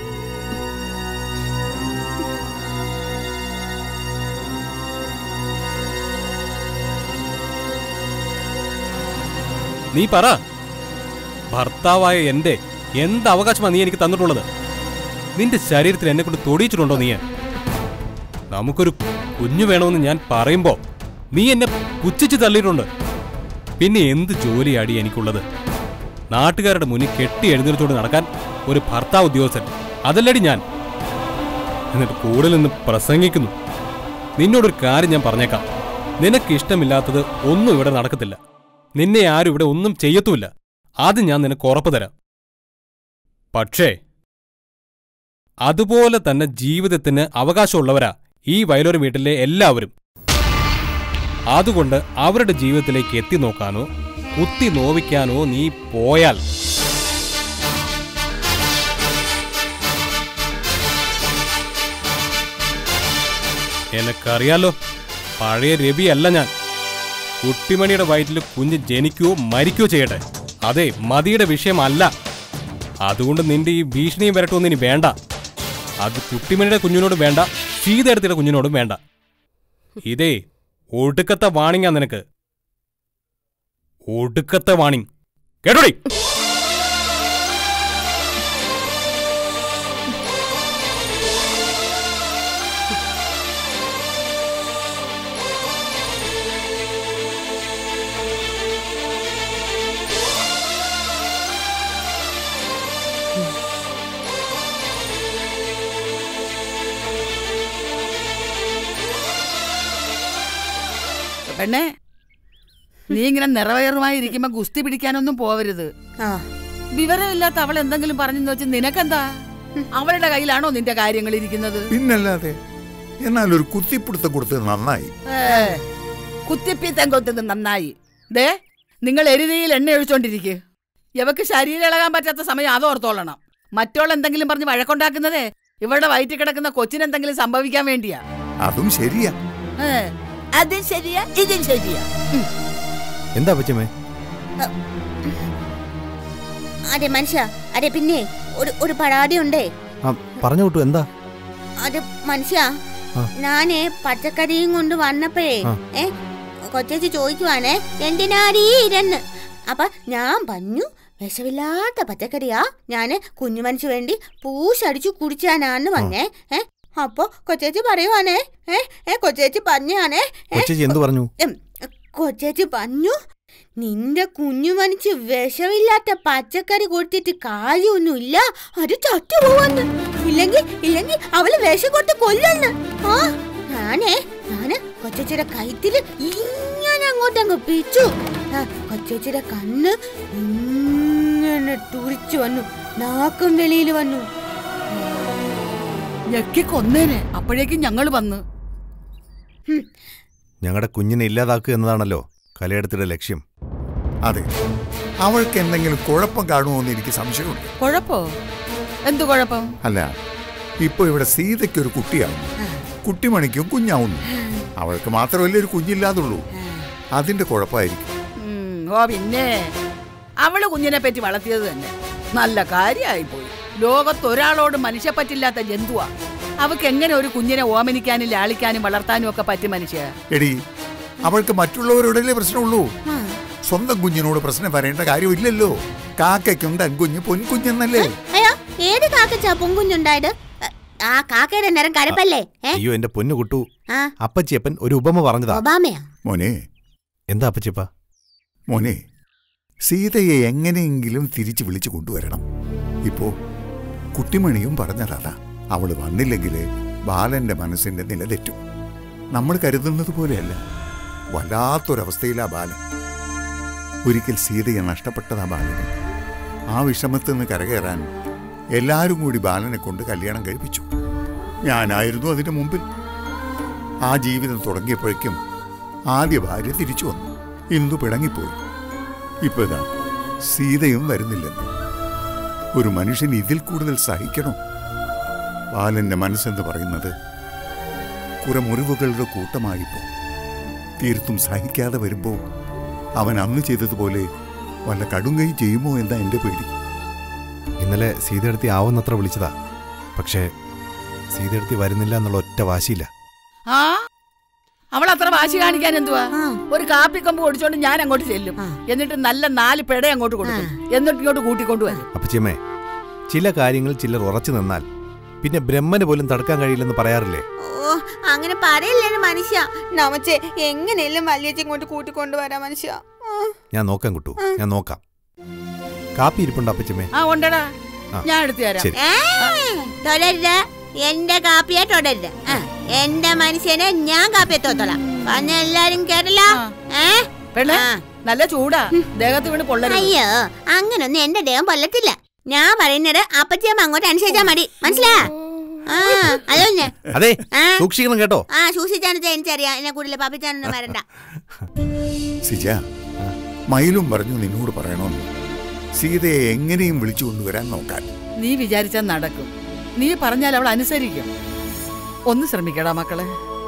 Speaker 4: നീ പറ ഭർത്താവായ എന്റെ എന്ത് അവകാശമാണ് നീ എനിക്ക് തന്നിട്ടുള്ളത് നിന്റെ ശരീരത്തിൽ എന്നെ കൊണ്ട് തൊടിയിച്ചിട്ടുണ്ടോ നീ നമുക്കൊരു കുഞ്ഞു വേണമെന്ന് ഞാൻ പറയുമ്പോ നീ എന്നെ പുച്ഛിച്ച് തള്ളിയിട്ടുണ്ട് പിന്നെ എന്ത് ജോലിയാടി എനിക്കുള്ളത് നാട്ടുകാരുടെ മുന്നിൽ കെട്ടി എഴുന്നേൽച്ചോണ്ട് നടക്കാൻ ഒരു ഭർത്താവ് ഉദ്യോഗസ്ഥൻ അതല്ലടി ഞാൻ എന്നിട്ട് കൂടുതൽ നിന്ന് പ്രസംഗിക്കുന്നു നിന്നോടൊരു കാര്യം ഞാൻ പറഞ്ഞേക്കാം നിനക്ക് ഇഷ്ടമില്ലാത്തത് ഒന്നും ഇവിടെ നടക്കത്തില്ല നിന്നെ ആരും ഇവിടെ ഒന്നും ചെയ്യത്തുമില്ല അത് ഞാൻ നിനക്ക് ഉറപ്പ് തരാം പക്ഷേ അതുപോലെ തന്നെ ജീവിതത്തിന് അവകാശമുള്ളവരാ ഈ വയലൂർ വീട്ടിലെ എല്ലാവരും അതുകൊണ്ട് അവരുടെ ജീവിതത്തിലേക്ക് എത്തി നോക്കാനോ കുത്തി നോവിക്കാനോ നീ പോയാൽ എനക്കറിയാലോ പഴയ രവിയല്ല ഞാൻ കുട്ടിമണിയുടെ വയറ്റിൽ കുഞ്ഞ് ജനിക്കുകയോ മരിക്കുകയോ ചെയ്യട്ടെ അതെ മതിയുടെ വിഷയമല്ല അതുകൊണ്ട് നിന്റെ ഈ ഭീഷണിയും വരട്ടൊന്നും ഇനി വേണ്ട അത് കുട്ടിമണിയുടെ കുഞ്ഞിനോട് വേണ്ട സീതയെടുത്തിയുടെ കുഞ്ഞിനോടും വേണ്ട ഇതേ ഒടുക്കത്തെ വാണിങ്ങാ നിനക്ക് ഒടുക്കത്തെ വാണിങ് കേട്ടോടി
Speaker 8: പെണ്ണേ നീ ഇങ്ങനെ നിറവയറുമായി ഇരിക്കുമ്പോ ഗുസ്തി പിടിക്കാനൊന്നും പോവരുത്
Speaker 6: ആ
Speaker 8: വിവരമില്ലാത്ത അവൾ എന്തെങ്കിലും പറഞ്ഞെന്ന് വെച്ച് നിനക്കെന്താ അവളുടെ കയ്യിലാണോ നിന്റെ കാര്യങ്ങൾ ഇരിക്കുന്നത്
Speaker 9: പിന്നല്ലാതെ എന്നാൽ ഒരു കുത്തിപ്പിടുത്തം കൊടുത്തത് നന്നായി
Speaker 8: ഏ, കുത്തിപ്പീത്തം കൊത്തത് നന്നായി ദേ നിങ്ങൾ എരുതിയിൽ എണ്ണ ഒഴിച്ചോണ്ടിരിക്കുക ഇവക്ക് ശരീരം ഇളകാൻ പറ്റാത്ത സമയം അതോർത്തോളണം മറ്റോൾ എന്തെങ്കിലും പറഞ്ഞ് വഴക്കുണ്ടാക്കുന്നതേ ഇവളുടെ വയറ്റിൽ കിടക്കുന്ന കൊച്ചിനെന്തെങ്കിലും സംഭവിക്കാൻ വേണ്ടിയാ
Speaker 9: അതും ശരിയാ
Speaker 8: ഏ, അതും ശരിയാ ഇതും ശരിയാ
Speaker 1: എന്താ പച്ചമ്മേ
Speaker 6: അതെ മനുഷ്യ അതെ പിന്നെ ഒരു ഒരു പരാതി ഉണ്ടേ
Speaker 1: ആ പറഞ്ഞു വിട്ടു എന്താ
Speaker 6: അത് മനുഷ്യ
Speaker 1: ആ.
Speaker 6: ഞാനേ പച്ചക്കറിയും കൊണ്ട് വന്നപ്പോഴേ
Speaker 1: ആ.
Speaker 6: ഏ കൊച്ചേച്ചി ചോദിക്കുവാണേ എന്തിനാടീ ഇരന്ന് അപ്പൊ ഞാൻ പറഞ്ഞു വിഷമില്ലാത്ത പച്ചക്കറിയാ ഞാന് കുഞ്ഞു മനുഷ്യ വേണ്ടി പൂശടിച്ചു കുടിച്ചാനാന്ന് പറഞ്ഞേ ഏ അപ്പൊ കൊച്ചേച്ചി പറയുവാണേ ഏ ഏ കൊച്ചേച്ചി പറഞ്ഞാണേ ഏ
Speaker 1: കൊച്ചേച്ചി എന്ത് പറഞ്ഞു
Speaker 6: ഉം, കൊച്ചേച്ചി പറഞ്ഞു നിന്റെ കുഞ്ഞു മനുഷ്യ വിഷമില്ലാത്ത പച്ചക്കറി കൊടുത്തിട്ട് കാര്യമൊന്നുമില്ല അത് ചത്തുപോവന്ന് ഇല്ലെങ്കിൽ ഇല്ലെങ്കിൽ അവള് വിഷം കൊടുത്ത് കൊല്ലന്ന് ആ ഞാനേ ഞാന് കൊച്ചേച്ചിയുടെ കൈത്തില് ഇങ്ങനെ അങ്ങോട്ടങ്ങ് പിച്ചു ആ, കൊച്ചേച്ചിയുടെ കണ്ണ് ഇങ്ങനെ തുറിച്ചു വന്നു നാക്കും വെളിയിൽ വന്നു
Speaker 8: ഞെക്കി കൊന്നേനെ അപ്പോഴേക്കും ഞങ്ങൾ വന്ന്
Speaker 1: ഞങ്ങളുടെ കുഞ്ഞിനെ ഇല്ലാതാക്കുക എന്നതാണല്ലോ കലയെടുത്തിയുടെ ലക്ഷ്യം
Speaker 9: അതെ അവൾക്ക് എന്തെങ്കിലും കുഴപ്പം കാണുമോ എന്ന് എനിക്ക് സംശയമുണ്ട്
Speaker 8: കുഴപ്പോ എന്തു കുഴപ്പം
Speaker 9: അല്ല ഇപ്പൊ ഇവിടെ സീതയ്ക്ക് ഒരു കുട്ടിയാവുന്നു കുട്ടിമണിക്കും കുഞ്ഞാവുന്നു അവൾക്ക് മാത്രമല്ലേ ഒരു കുഞ്ഞില്ലാതുള്ളൂ അതിന്റെ കുഴപ്പമായിരിക്കും
Speaker 8: ഉം, ഓ പിന്നെ അവള് കുഞ്ഞിനെ പറ്റി വളർത്തിയത് തന്നെ നല്ല കാര്യമായി പോയി ലോകത്ത് ഒരാളോട് മനുഷ്യപ്പറ്റില്ലാത്ത ജന്തുവാ അവക്ക് എങ്ങനെ ഒരു കുഞ്ഞിനെ ഓമനിക്കാനും ലാളിക്കാനും വളർത്താനും ഒക്കെ പറ്റും മനുഷ്യ
Speaker 9: എടി അവൾക്ക് മറ്റുള്ളവരോടല്ലേ പ്രശ്നമുള്ളൂ
Speaker 6: ആ,
Speaker 9: സ്വന്തം കുഞ്ഞിനോട് പ്രശ്നം വരേണ്ട കാര്യമില്ലല്ലോ കാക്കയ്ക്കും തൻകുഞ്ഞ് പൊൻകുഞ്ഞെന്നല്ലേ
Speaker 6: അയ്യോ ഏത് കാക്കച്ചാ പൊങ്കുഞ്ഞുണ്ടായത് അ, ആ കാക്കയുടെ നിറം കരപ്പല്ലേ ഏ
Speaker 1: അയ്യോ എന്റെ പൊന്നു കുട്ടു
Speaker 6: ആ
Speaker 1: അപ്പച്ചിയപ്പൻ ഒരു ഉപമ പറഞ്ഞതാ
Speaker 6: ഒബാമയാ
Speaker 9: മോനെ
Speaker 1: എന്താ അപ്പച്ചിയപ്പ
Speaker 9: മോനെ സീതയെ എങ്ങനെയെങ്കിലും തിരിച്ചു വിളിച്ചു കൊണ്ടുവരണം ഇപ്പോ കുട്ടിമണിയും പറഞ്ഞതാ അവള് വന്നില്ലെങ്കിൽ ബാലന്റെ മനസ്സിന്റെ നില തെറ്റും നമ്മൾ കരുതുന്നത് പോലെയല്ല വല്ലാത്തൊരവസ്ഥയിലാ ബാലൻ ഒരിക്കൽ സീതയെ നഷ്ടപ്പെട്ടതാ ബാലന് ആ വിഷമത്തിൽ നിന്ന് കരകയറാൻ എല്ലാവരും കൂടി ബാലനെ കൊണ്ട് കല്യാണം കഴിപ്പിച്ചു ഞാനായിരുന്നു അതിന് മുമ്പിൽ ആ ജീവിതം തുടങ്ങിയപ്പോഴേക്കും ആദ്യ ഭാര്യ തിരിച്ചു വന്നു ഇന്ദു പിണങ്ങിപ്പോയി ഇപ്പൊ ഇതാ സീതയും വരുന്നില്ലെന്ന് ഒരു മനുഷ്യൻ ഇതിൽ കൂടുതൽ സഹിക്കണോ ബാലന്റെ മനസ്സെന്ന് പറയുന്നത് കുറെ മുറിവുകളുടെ കൂട്ടമായിപ്പോ തീർത്തും സഹിക്കാതെ വരുമ്പോ അവൻ അന്ന് ചെയ്തതുപോലെ വല്ല കടുങ്കൈ ചെയ്യുമോ എന്താ എന്റെ പേടി
Speaker 1: ഇന്നലെ സീതയെടുത്തി ആവുന്നത്ര വിളിച്ചതാ പക്ഷേ സീതയെടുത്തി വരുന്നില്ല എന്നുള്ള ഒറ്റ വാശിയില്ല
Speaker 8: ആ അവൾ അത്ര വാശി കാണിക്കാൻ എന്തുവാ
Speaker 6: ആ.
Speaker 8: ഒരു കാപ്പിക്കമ്പ് ഓടിച്ചോണ്ട് ഞാൻ അങ്ങോട്ട് ചെല്ലും
Speaker 6: ആ.
Speaker 8: എന്നിട്ട് നല്ല നാല് പെട അങ്ങോട്ട് കൊടുക്കും എന്നിട്ട് ഇങ്ങോട്ട് കൂട്ടിക്കൊണ്ടുവരും
Speaker 1: അപ്പച്ചിയമ്മേ ചില കാര്യങ്ങൾ ചിലർ ഉറച്ചു നിന്നാൽ പിന്നെ ബ്രഹ്മന് പോലും തടുക്കാൻ കഴിയില്ലെന്ന് പറയാറില്ലേ
Speaker 6: ഓ അങ്ങനെ പറയില്ലേന്ന് മനുഷ്യ നമച്ചെ എങ്ങനെയല്ലേ വല്യച്ച ഇങ്ങോട്ട് കൂട്ടിക്കൊണ്ടുവരാ മനുഷ്യ ആ.
Speaker 1: ഞാൻ നോക്കാം കുട്ടു ഞാൻ നോക്കാം കാപ്പി ഇരിപ്പുണ്ട് അപ്പച്ചിയമ്മേ
Speaker 8: ആ ഉണ്ടടാ
Speaker 1: ആ.
Speaker 8: ഞാൻ എടുത്തു തരാം
Speaker 1: ശരി.
Speaker 6: ഏ, തൊടരുത് എന്റെ കാപ്പിയെ തൊടരുത് ആ, എന്റെ മനുഷ്യനെ ഞാൻ കാപ്പിയെ തോത്തോളാം പറഞ്ഞ എല്ലാരും കേട്ടല്ലോ
Speaker 8: ആ.
Speaker 6: ഏ
Speaker 8: പെണ്ണെ
Speaker 6: ആ.
Speaker 8: നല്ല ചൂടാ ദേഹത്ത് വീണ് പൊള്ളരുത്
Speaker 6: അയ്യോ അങ്ങനൊന്നും എന്റെ ദേഹം കൊല്ലത്തില്ല ഞാൻ പറയുന്നത് അപ്പച്ചിയമ്മ അങ്ങോട്ട് അനുസരിച്ചാ മതി മനസ്സിലാ ആ അതോ ഞാൻ
Speaker 1: അതെ
Speaker 6: ആ.
Speaker 1: സൂക്ഷിക്കണം കേട്ടോ
Speaker 6: ആ സൂക്ഷിച്ചാണെന്ന് എനിക്കറിയാം എന്നെ കൂടുതൽ പാപ്പിച്ചാനൊന്നും വരണ്ട
Speaker 9: സിജ മയിലും പറഞ്ഞു നിന്നോട് പറയണമെന്ന് സീതയെ എങ്ങനെയും വിളിച്ചു കൊണ്ടുവരാൻ നോക്കാൻ
Speaker 8: നീ വിചാരിച്ചാൽ നടക്കും നീ പറഞ്ഞാൽ അവൾ അനുസരിക്കും ഒന്ന് ശ്രമിക്കടാ മക്കളെ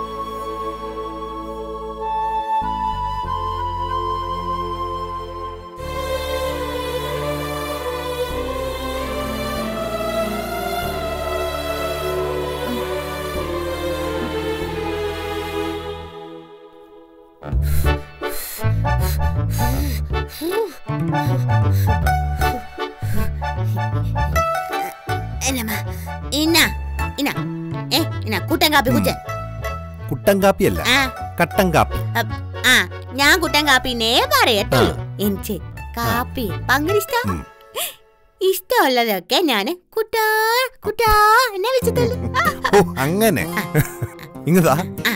Speaker 6: എന്നമ്മ ഇന്ന ഇന്ന ഏ ഇന്ന കുട്ടൻ കാപ്പി കുറ്റൻ
Speaker 1: കുട്ടൻ കാപ്പിയല്ല
Speaker 6: ആ
Speaker 1: കട്ടൻ കാപ്പി
Speaker 6: അപ്പ്, ആ ഞാൻ കുട്ടൻ കാപ്പിന്നേ പറയത്തുള്ളൂ എനിക്ക് കാപ്പി ഭയങ്കര ഇഷ്ടം
Speaker 1: ഉം.
Speaker 6: ഇഷ്ടമുള്ളതൊക്കെ ഞാന് കുട്ടാ കുട്ടാ എന്നെ വെച്ചിട്ടുള്ളൂ
Speaker 1: ഓ അങ്ങനെ ഇങ്ങതാ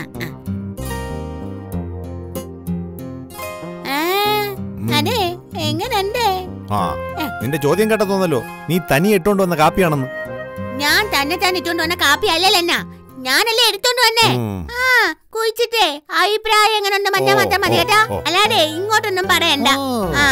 Speaker 6: അതെ എങ്ങനെണ്ടേ
Speaker 1: ആ നിന്റെ ചോദ്യം കേട്ട തോന്നല്ലോ നീ തനി ഇട്ടോണ്ട് വന്ന കാപ്പിയാണെന്ന്
Speaker 6: ഞാൻ തന്നെ തന്നെ ഇട്ടോണ്ട് വന്ന കാപ്പി അല്ലല്ലോ എന്നാ ഞാനല്ലേ എടുത്തോണ്ട് വന്നേ
Speaker 1: ഉം.
Speaker 6: ആ കുഴിച്ചിട്ടേ അഭിപ്രായം എങ്ങനെ മഞ്ഞ
Speaker 1: ഓ,
Speaker 6: മാത്രം മതി
Speaker 1: ഓ,
Speaker 6: കേട്ടോ
Speaker 1: ഓ.
Speaker 6: അല്ലാതെ ഇങ്ങോട്ടൊന്നും പറയണ്ട ആ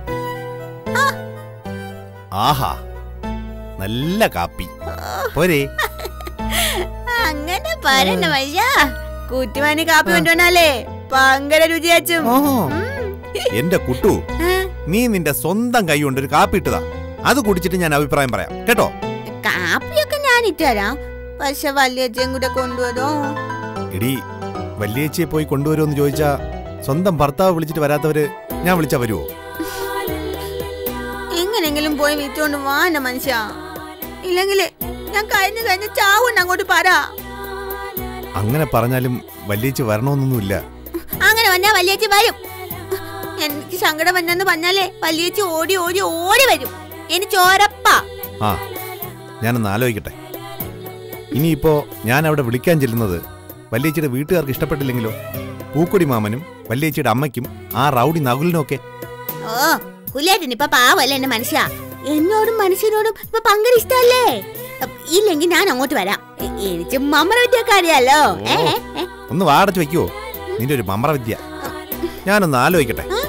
Speaker 1: ആഹാ നല്ല കാപ്പി പോരേ
Speaker 6: അങ്ങനെ പറയണ്ട മയ്യ കുറ്റുവാനി കാപ്പി കൊണ്ടുവന്നാലേ ഭയങ്കര രുചിയാച്ചും
Speaker 1: എന്റെ കുട്ടു നീ നിന്റെ സ്വന്തം കൈ കൊണ്ട് ഒരു കാപ്പി ഇട്ടതാ അത് കുടിച്ചിട്ട് ഞാൻ അഭിപ്രായം പറയാം കേട്ടോ
Speaker 6: കാപ്പിയൊക്കെ ഞാൻ ഇട്ടുതരാം പക്ഷെ വല്യച്ഛൻ കൂടെ കൊണ്ടുവരോ
Speaker 1: എടി വല്യേച്ചിയെ പോയി കൊണ്ടുവരുമെന്ന് ചോദിച്ചാ സ്വന്തം ഭർത്താവ് വിളിച്ചിട്ട് വരാത്തവര് ഞാൻ വിളിച്ചാ വരുവോ
Speaker 6: എങ്ങനെങ്കിലും പോയി വിറ്റോണ്ട് വാന മനുഷ്യ ഇല്ലെങ്കിൽ ഞാൻ കഴിഞ്ഞു കഴിഞ്ഞ് ചാവുണ്ട് അങ്ങോട്ട് പറ
Speaker 1: അങ്ങനെ പറഞ്ഞാലും വല്യേച്ചി വരണമെന്നൊന്നുമില്ല
Speaker 6: അങ്ങനെ വന്നാ വല്യേച്ചി വരും എനിക്ക് സങ്കടം വന്നെന്ന് പറഞ്ഞാലേ വല്യേച്ചി ഓടി ഓടി ഓടി വരും എനിക്ക് ചോരപ്പാ
Speaker 1: ആ ഞാനൊന്ന് ആലോചിക്കട്ടെ ഇനിയിപ്പോ ഞാൻ അവിടെ വിളിക്കാൻ ചെല്ലുന്നത് വല്യേച്ചിയുടെ വീട്ടുകാർക്ക് ഇഷ്ടപ്പെട്ടില്ലെങ്കിലോ പൂക്കൊടി മാമനും വല്യേച്ചിയുടെ അമ്മയ്ക്കും ആ റൗഡി നകുലിനും ഒക്കെ
Speaker 6: ഓ കുല്ലേട്ടൻ ഇപ്പൊ പാവല്ലേ എന്റെ മനുഷ്യ എന്നോടും മനുഷ്യനോടും ഇപ്പൊ ഭയങ്കര ഇഷ്ടല്ലേ അപ്പ് ഇല്ലെങ്കി ഞാൻ അങ്ങോട്ട് വരാം എ- എനിക്ക് മമ്മറ വിദ്യൊക്കെ അറിയാലോ ഏ ഏ,
Speaker 1: ഒന്ന് വാടച്ചു വെക്കുവോ നിന്റെ ഒരു മമ്ര വിദ്യ ഞാനൊന്ന് ആലോചിക്കട്ടെ ഉം.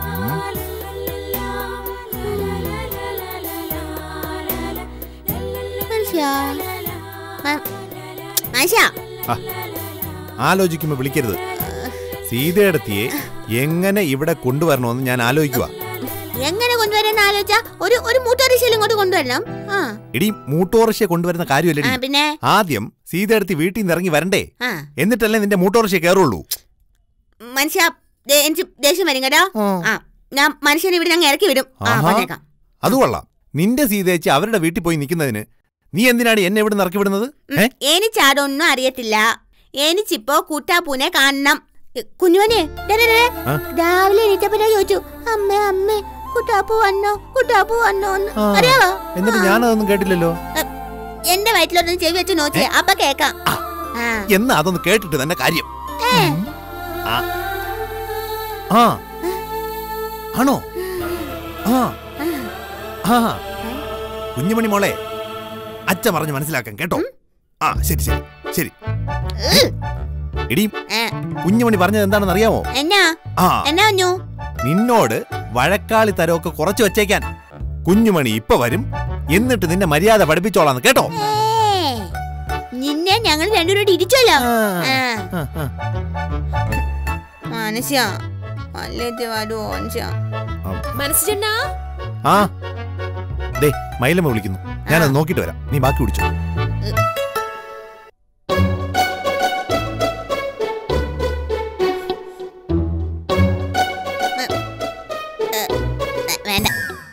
Speaker 6: മനുഷ്യ മ- മനുഷ്യ
Speaker 1: ആ, ആലോചിക്കുമ്പോ വിളിക്കരുത് സീതയെടുത്തിയെ എങ്ങനെ ഇവിടെ കൊണ്ടുവരണമെന്ന് ഞാൻ ആലോചിക്കുക
Speaker 6: എങ്ങനെ കൊണ്ടുവരാൻ ആലോചിച്ച ഒരു ഒരു മൂട്ടോറിക്ഷയിൽ ഇങ്ങോട്ട് കൊണ്ടുവരണം ആ
Speaker 1: എടി മൂട്ടോറിക്ഷ കൊണ്ടുവരുന്ന
Speaker 6: ആ
Speaker 1: കാര്യമല്ലേ
Speaker 6: പിന്നെ
Speaker 1: ആദ്യം സീതയെടുത്തി വീട്ടിൽ നിന്ന് ഇറങ്ങി വരണ്ടേ
Speaker 6: ആ
Speaker 1: എന്നിട്ടല്ലേ നിന്റെ മൂട്ടോറിക്ഷ കയറുള്ളൂ
Speaker 6: മനുഷ്യ ദേ- എനിക്ക് ദേഷ്യം വരും കേട്ടോ ആ ഞാൻ മനുഷ്യനെ ഇവിടെ ഞങ്ങൾ ഇറക്കി വിടും ആ
Speaker 1: ആഹാ.
Speaker 6: പറഞ്ഞേക്കാം
Speaker 1: അത് കൊള്ളാം നിന്റെ സീതയച്ച് അവരുടെ വീട്ടിൽ പോയി നിൽക്കുന്നതിന് നീ എന്തിനാണ് എന്നെ ഇവിടെ ഇറക്കി വിടുന്നത് ഏ
Speaker 6: എനിച്ചതൊന്നും അറിയത്തില്ല എനിച്ചിപ്പോ കുട്ടാപ്പൂനെ കാണണം എ, കുഞ്ഞുവനെ ദേ, ദേ, ദേ.
Speaker 1: ആ?
Speaker 6: രാവിലെ എണീറ്റപ്പോ ഞാൻ ചോദിച്ചു അമ്മേ അമ്മേ കുട്ടാപ്പൂ വന്നോ കുട്ടാപ്പൂ വന്നോ എന്ന്
Speaker 1: ആ,
Speaker 6: അറിയാവോ
Speaker 1: എന്നിട്ട് ഞാനതൊന്നും കേട്ടില്ലല്ലോ
Speaker 6: എ, എന്റെ വയറ്റിലൊന്ന് ചെവി വെച്ച് നോക്കിയേ അപ്പൊ കേക്കാം ആ
Speaker 1: എന്ന് അതൊന്ന് കേട്ടിട്ട് തന്നെ കാര്യം
Speaker 6: ഏ,
Speaker 1: ആ. ആ ആണോ ആ ആ കുഞ്ഞുമണി മോളെ അച്ഛ പറഞ്ഞ് മനസ്സിലാക്കാൻ കേട്ടോ ആ ശരി ശരി ശരി എടി
Speaker 6: ഏ,
Speaker 1: കുഞ്ഞുമണി പറഞ്ഞത് എന്താണെന്ന് അറിയാമോ
Speaker 6: എന്നാ
Speaker 1: ആ
Speaker 6: എന്നാ കുഞ്ഞു
Speaker 1: നിന്നോട് വഴക്കാളി തരമൊക്കെ കുറച്ച് വെച്ചേക്കാൻ കുഞ്ഞുമണി ഇപ്പൊ വരും എന്നിട്ട് നിന്നെ മര്യാദ പഠിപ്പിച്ചോളാന്ന് കേട്ടോ
Speaker 6: ഏ, നിന്നെ ഞങ്ങൾ രണ്ടുപേരോട് ഇരിച്ചല്ലോ
Speaker 1: ആ.
Speaker 6: ആ,
Speaker 1: ആ, ആ.
Speaker 6: മനുഷ്യ അല്ലേ വരുമോ മനുഷ്യ
Speaker 7: മനസ്സിച്ചെണ്ണാ
Speaker 1: ആ ദേ മൈലമ്മ വിളിക്കുന്നു ഞാനത് നോക്കിട്ട് വരാം നീ ബാക്കി കുടിച്ചോ
Speaker 6: ഏ, വേണ്ട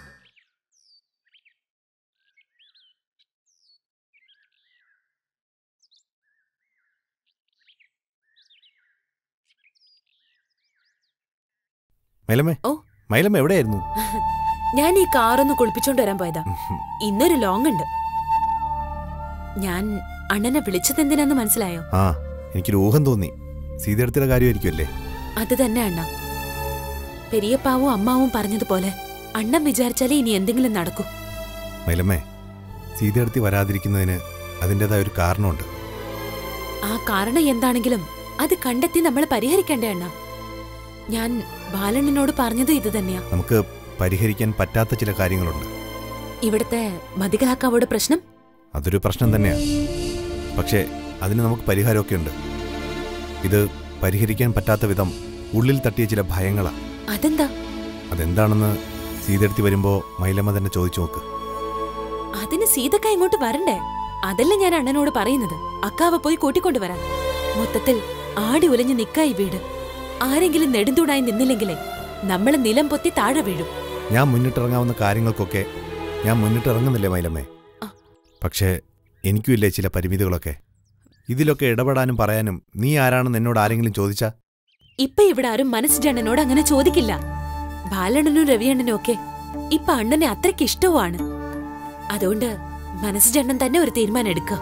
Speaker 1: മൈലമ്മേ
Speaker 7: ഓ.
Speaker 1: മൈലമ്മ എവിടെയായിരുന്നു
Speaker 7: ഞാൻ ഈ കാറൊന്ന് കുളിപ്പിച്ചോണ്ട് വരാൻ പോയതാ ഇന്നൊരു ലോങ് ഉണ്ട് ഞാൻ അണ്ണനെ വിളിച്ചത് എന്തിനാന്ന് മനസ്സിലായോ
Speaker 1: ആ എനിക്കൊരു ഊഹം തോന്നി സീതയുടെ കാര്യമായിരിക്കുമല്ലേ
Speaker 7: അത് തന്നെ അണ്ണ പെരിയപ്പാവും അമ്മാവും പറഞ്ഞതുപോലെ അണ്ണൻ വിചാരിച്ചാലേ ഇനി എന്തെങ്കിലും നടക്കൂ
Speaker 1: മൈലമ്മേ സീതയെടുത്തി വരാതിരിക്കുന്നതിന് അതിൻ്റെതായ ഒരു കാരണമുണ്ട്
Speaker 7: ആ കാരണം എന്താണെങ്കിലും അത് കണ്ടെത്തി നമ്മൾ പരിഹരിക്കേണ്ടേ അണ്ണ ഞാൻ ബാലണ്ണനോട് പറഞ്ഞത് ഇത് തന്നെയാ
Speaker 1: നമുക്ക് പരിഹരിക്കാൻ പറ്റാത്ത ചില കാര്യങ്ങളുണ്ട്
Speaker 7: ഇവിടുത്തെ മതികളാക്കാവോട് പ്രശ്നം
Speaker 1: അതൊരു പ്രശ്നം തന്നെയാണ് പക്ഷേ അതിന് നമുക്ക് പരിഹാരമൊക്കെ ഉണ്ട് ഇത് പരിഹരിക്കാൻ പറ്റാത്ത വിധം ഉള്ളിൽ തട്ടിയ ചില ഭയങ്ങളാ
Speaker 7: അതെന്താ
Speaker 1: അതെന്താണെന്ന് സീതയെടുത്തി വരുമ്പോൾ മൈലമ്മ തന്നെ ചോദിച്ചു നോക്ക്
Speaker 7: അതിന് സീതക്ക ഇങ്ങോട്ട് വരണ്ടേ അതല്ല ഞാൻ അണ്ണനോട് പറയുന്നത് അക്കാവ പോയി കൂട്ടിക്കൊണ്ടുവരാൻ മൊത്തത്തിൽ ആടി ഉലഞ്ഞു നിക്കായി വീട് ആരെങ്കിലും നെടുന്തൂടായി നിന്നില്ലെങ്കിലേ നമ്മള് നിലം പൊത്തി താഴെ വീഴും
Speaker 1: ഞാൻ മുന്നിട്ടിറങ്ങാവുന്ന കാര്യങ്ങൾക്കൊക്കെ ഞാൻ മുന്നിട്ടിറങ്ങുന്നില്ലേ മൈലമ്മേ
Speaker 7: ആ.
Speaker 1: പക്ഷേ എനിക്കുമില്ലേ ചില പരിമിതികളൊക്കെ ഇതിലൊക്കെ ഇടപെടാനും പറയാനും നീ ആരാണെന്ന് എന്നോട് ആരെങ്കിലും ചോദിച്ചാ
Speaker 7: ഇപ്പൊ ഇവിടെ ആരും മനസ്സിന്റെ അണ്ണനോട് അങ്ങനെ ചോദിക്കില്ല ബാലണ്ണനും രവിയണ്ണനും ഒക്കെ ഇപ്പൊ അണ്ണനെ അത്രയ്ക്ക് ഇഷ്ടവുമാണ് അതുകൊണ്ട് മനസ്സിജണ്ണൻ തന്നെ ഒരു തീരുമാനം എടുക്കുക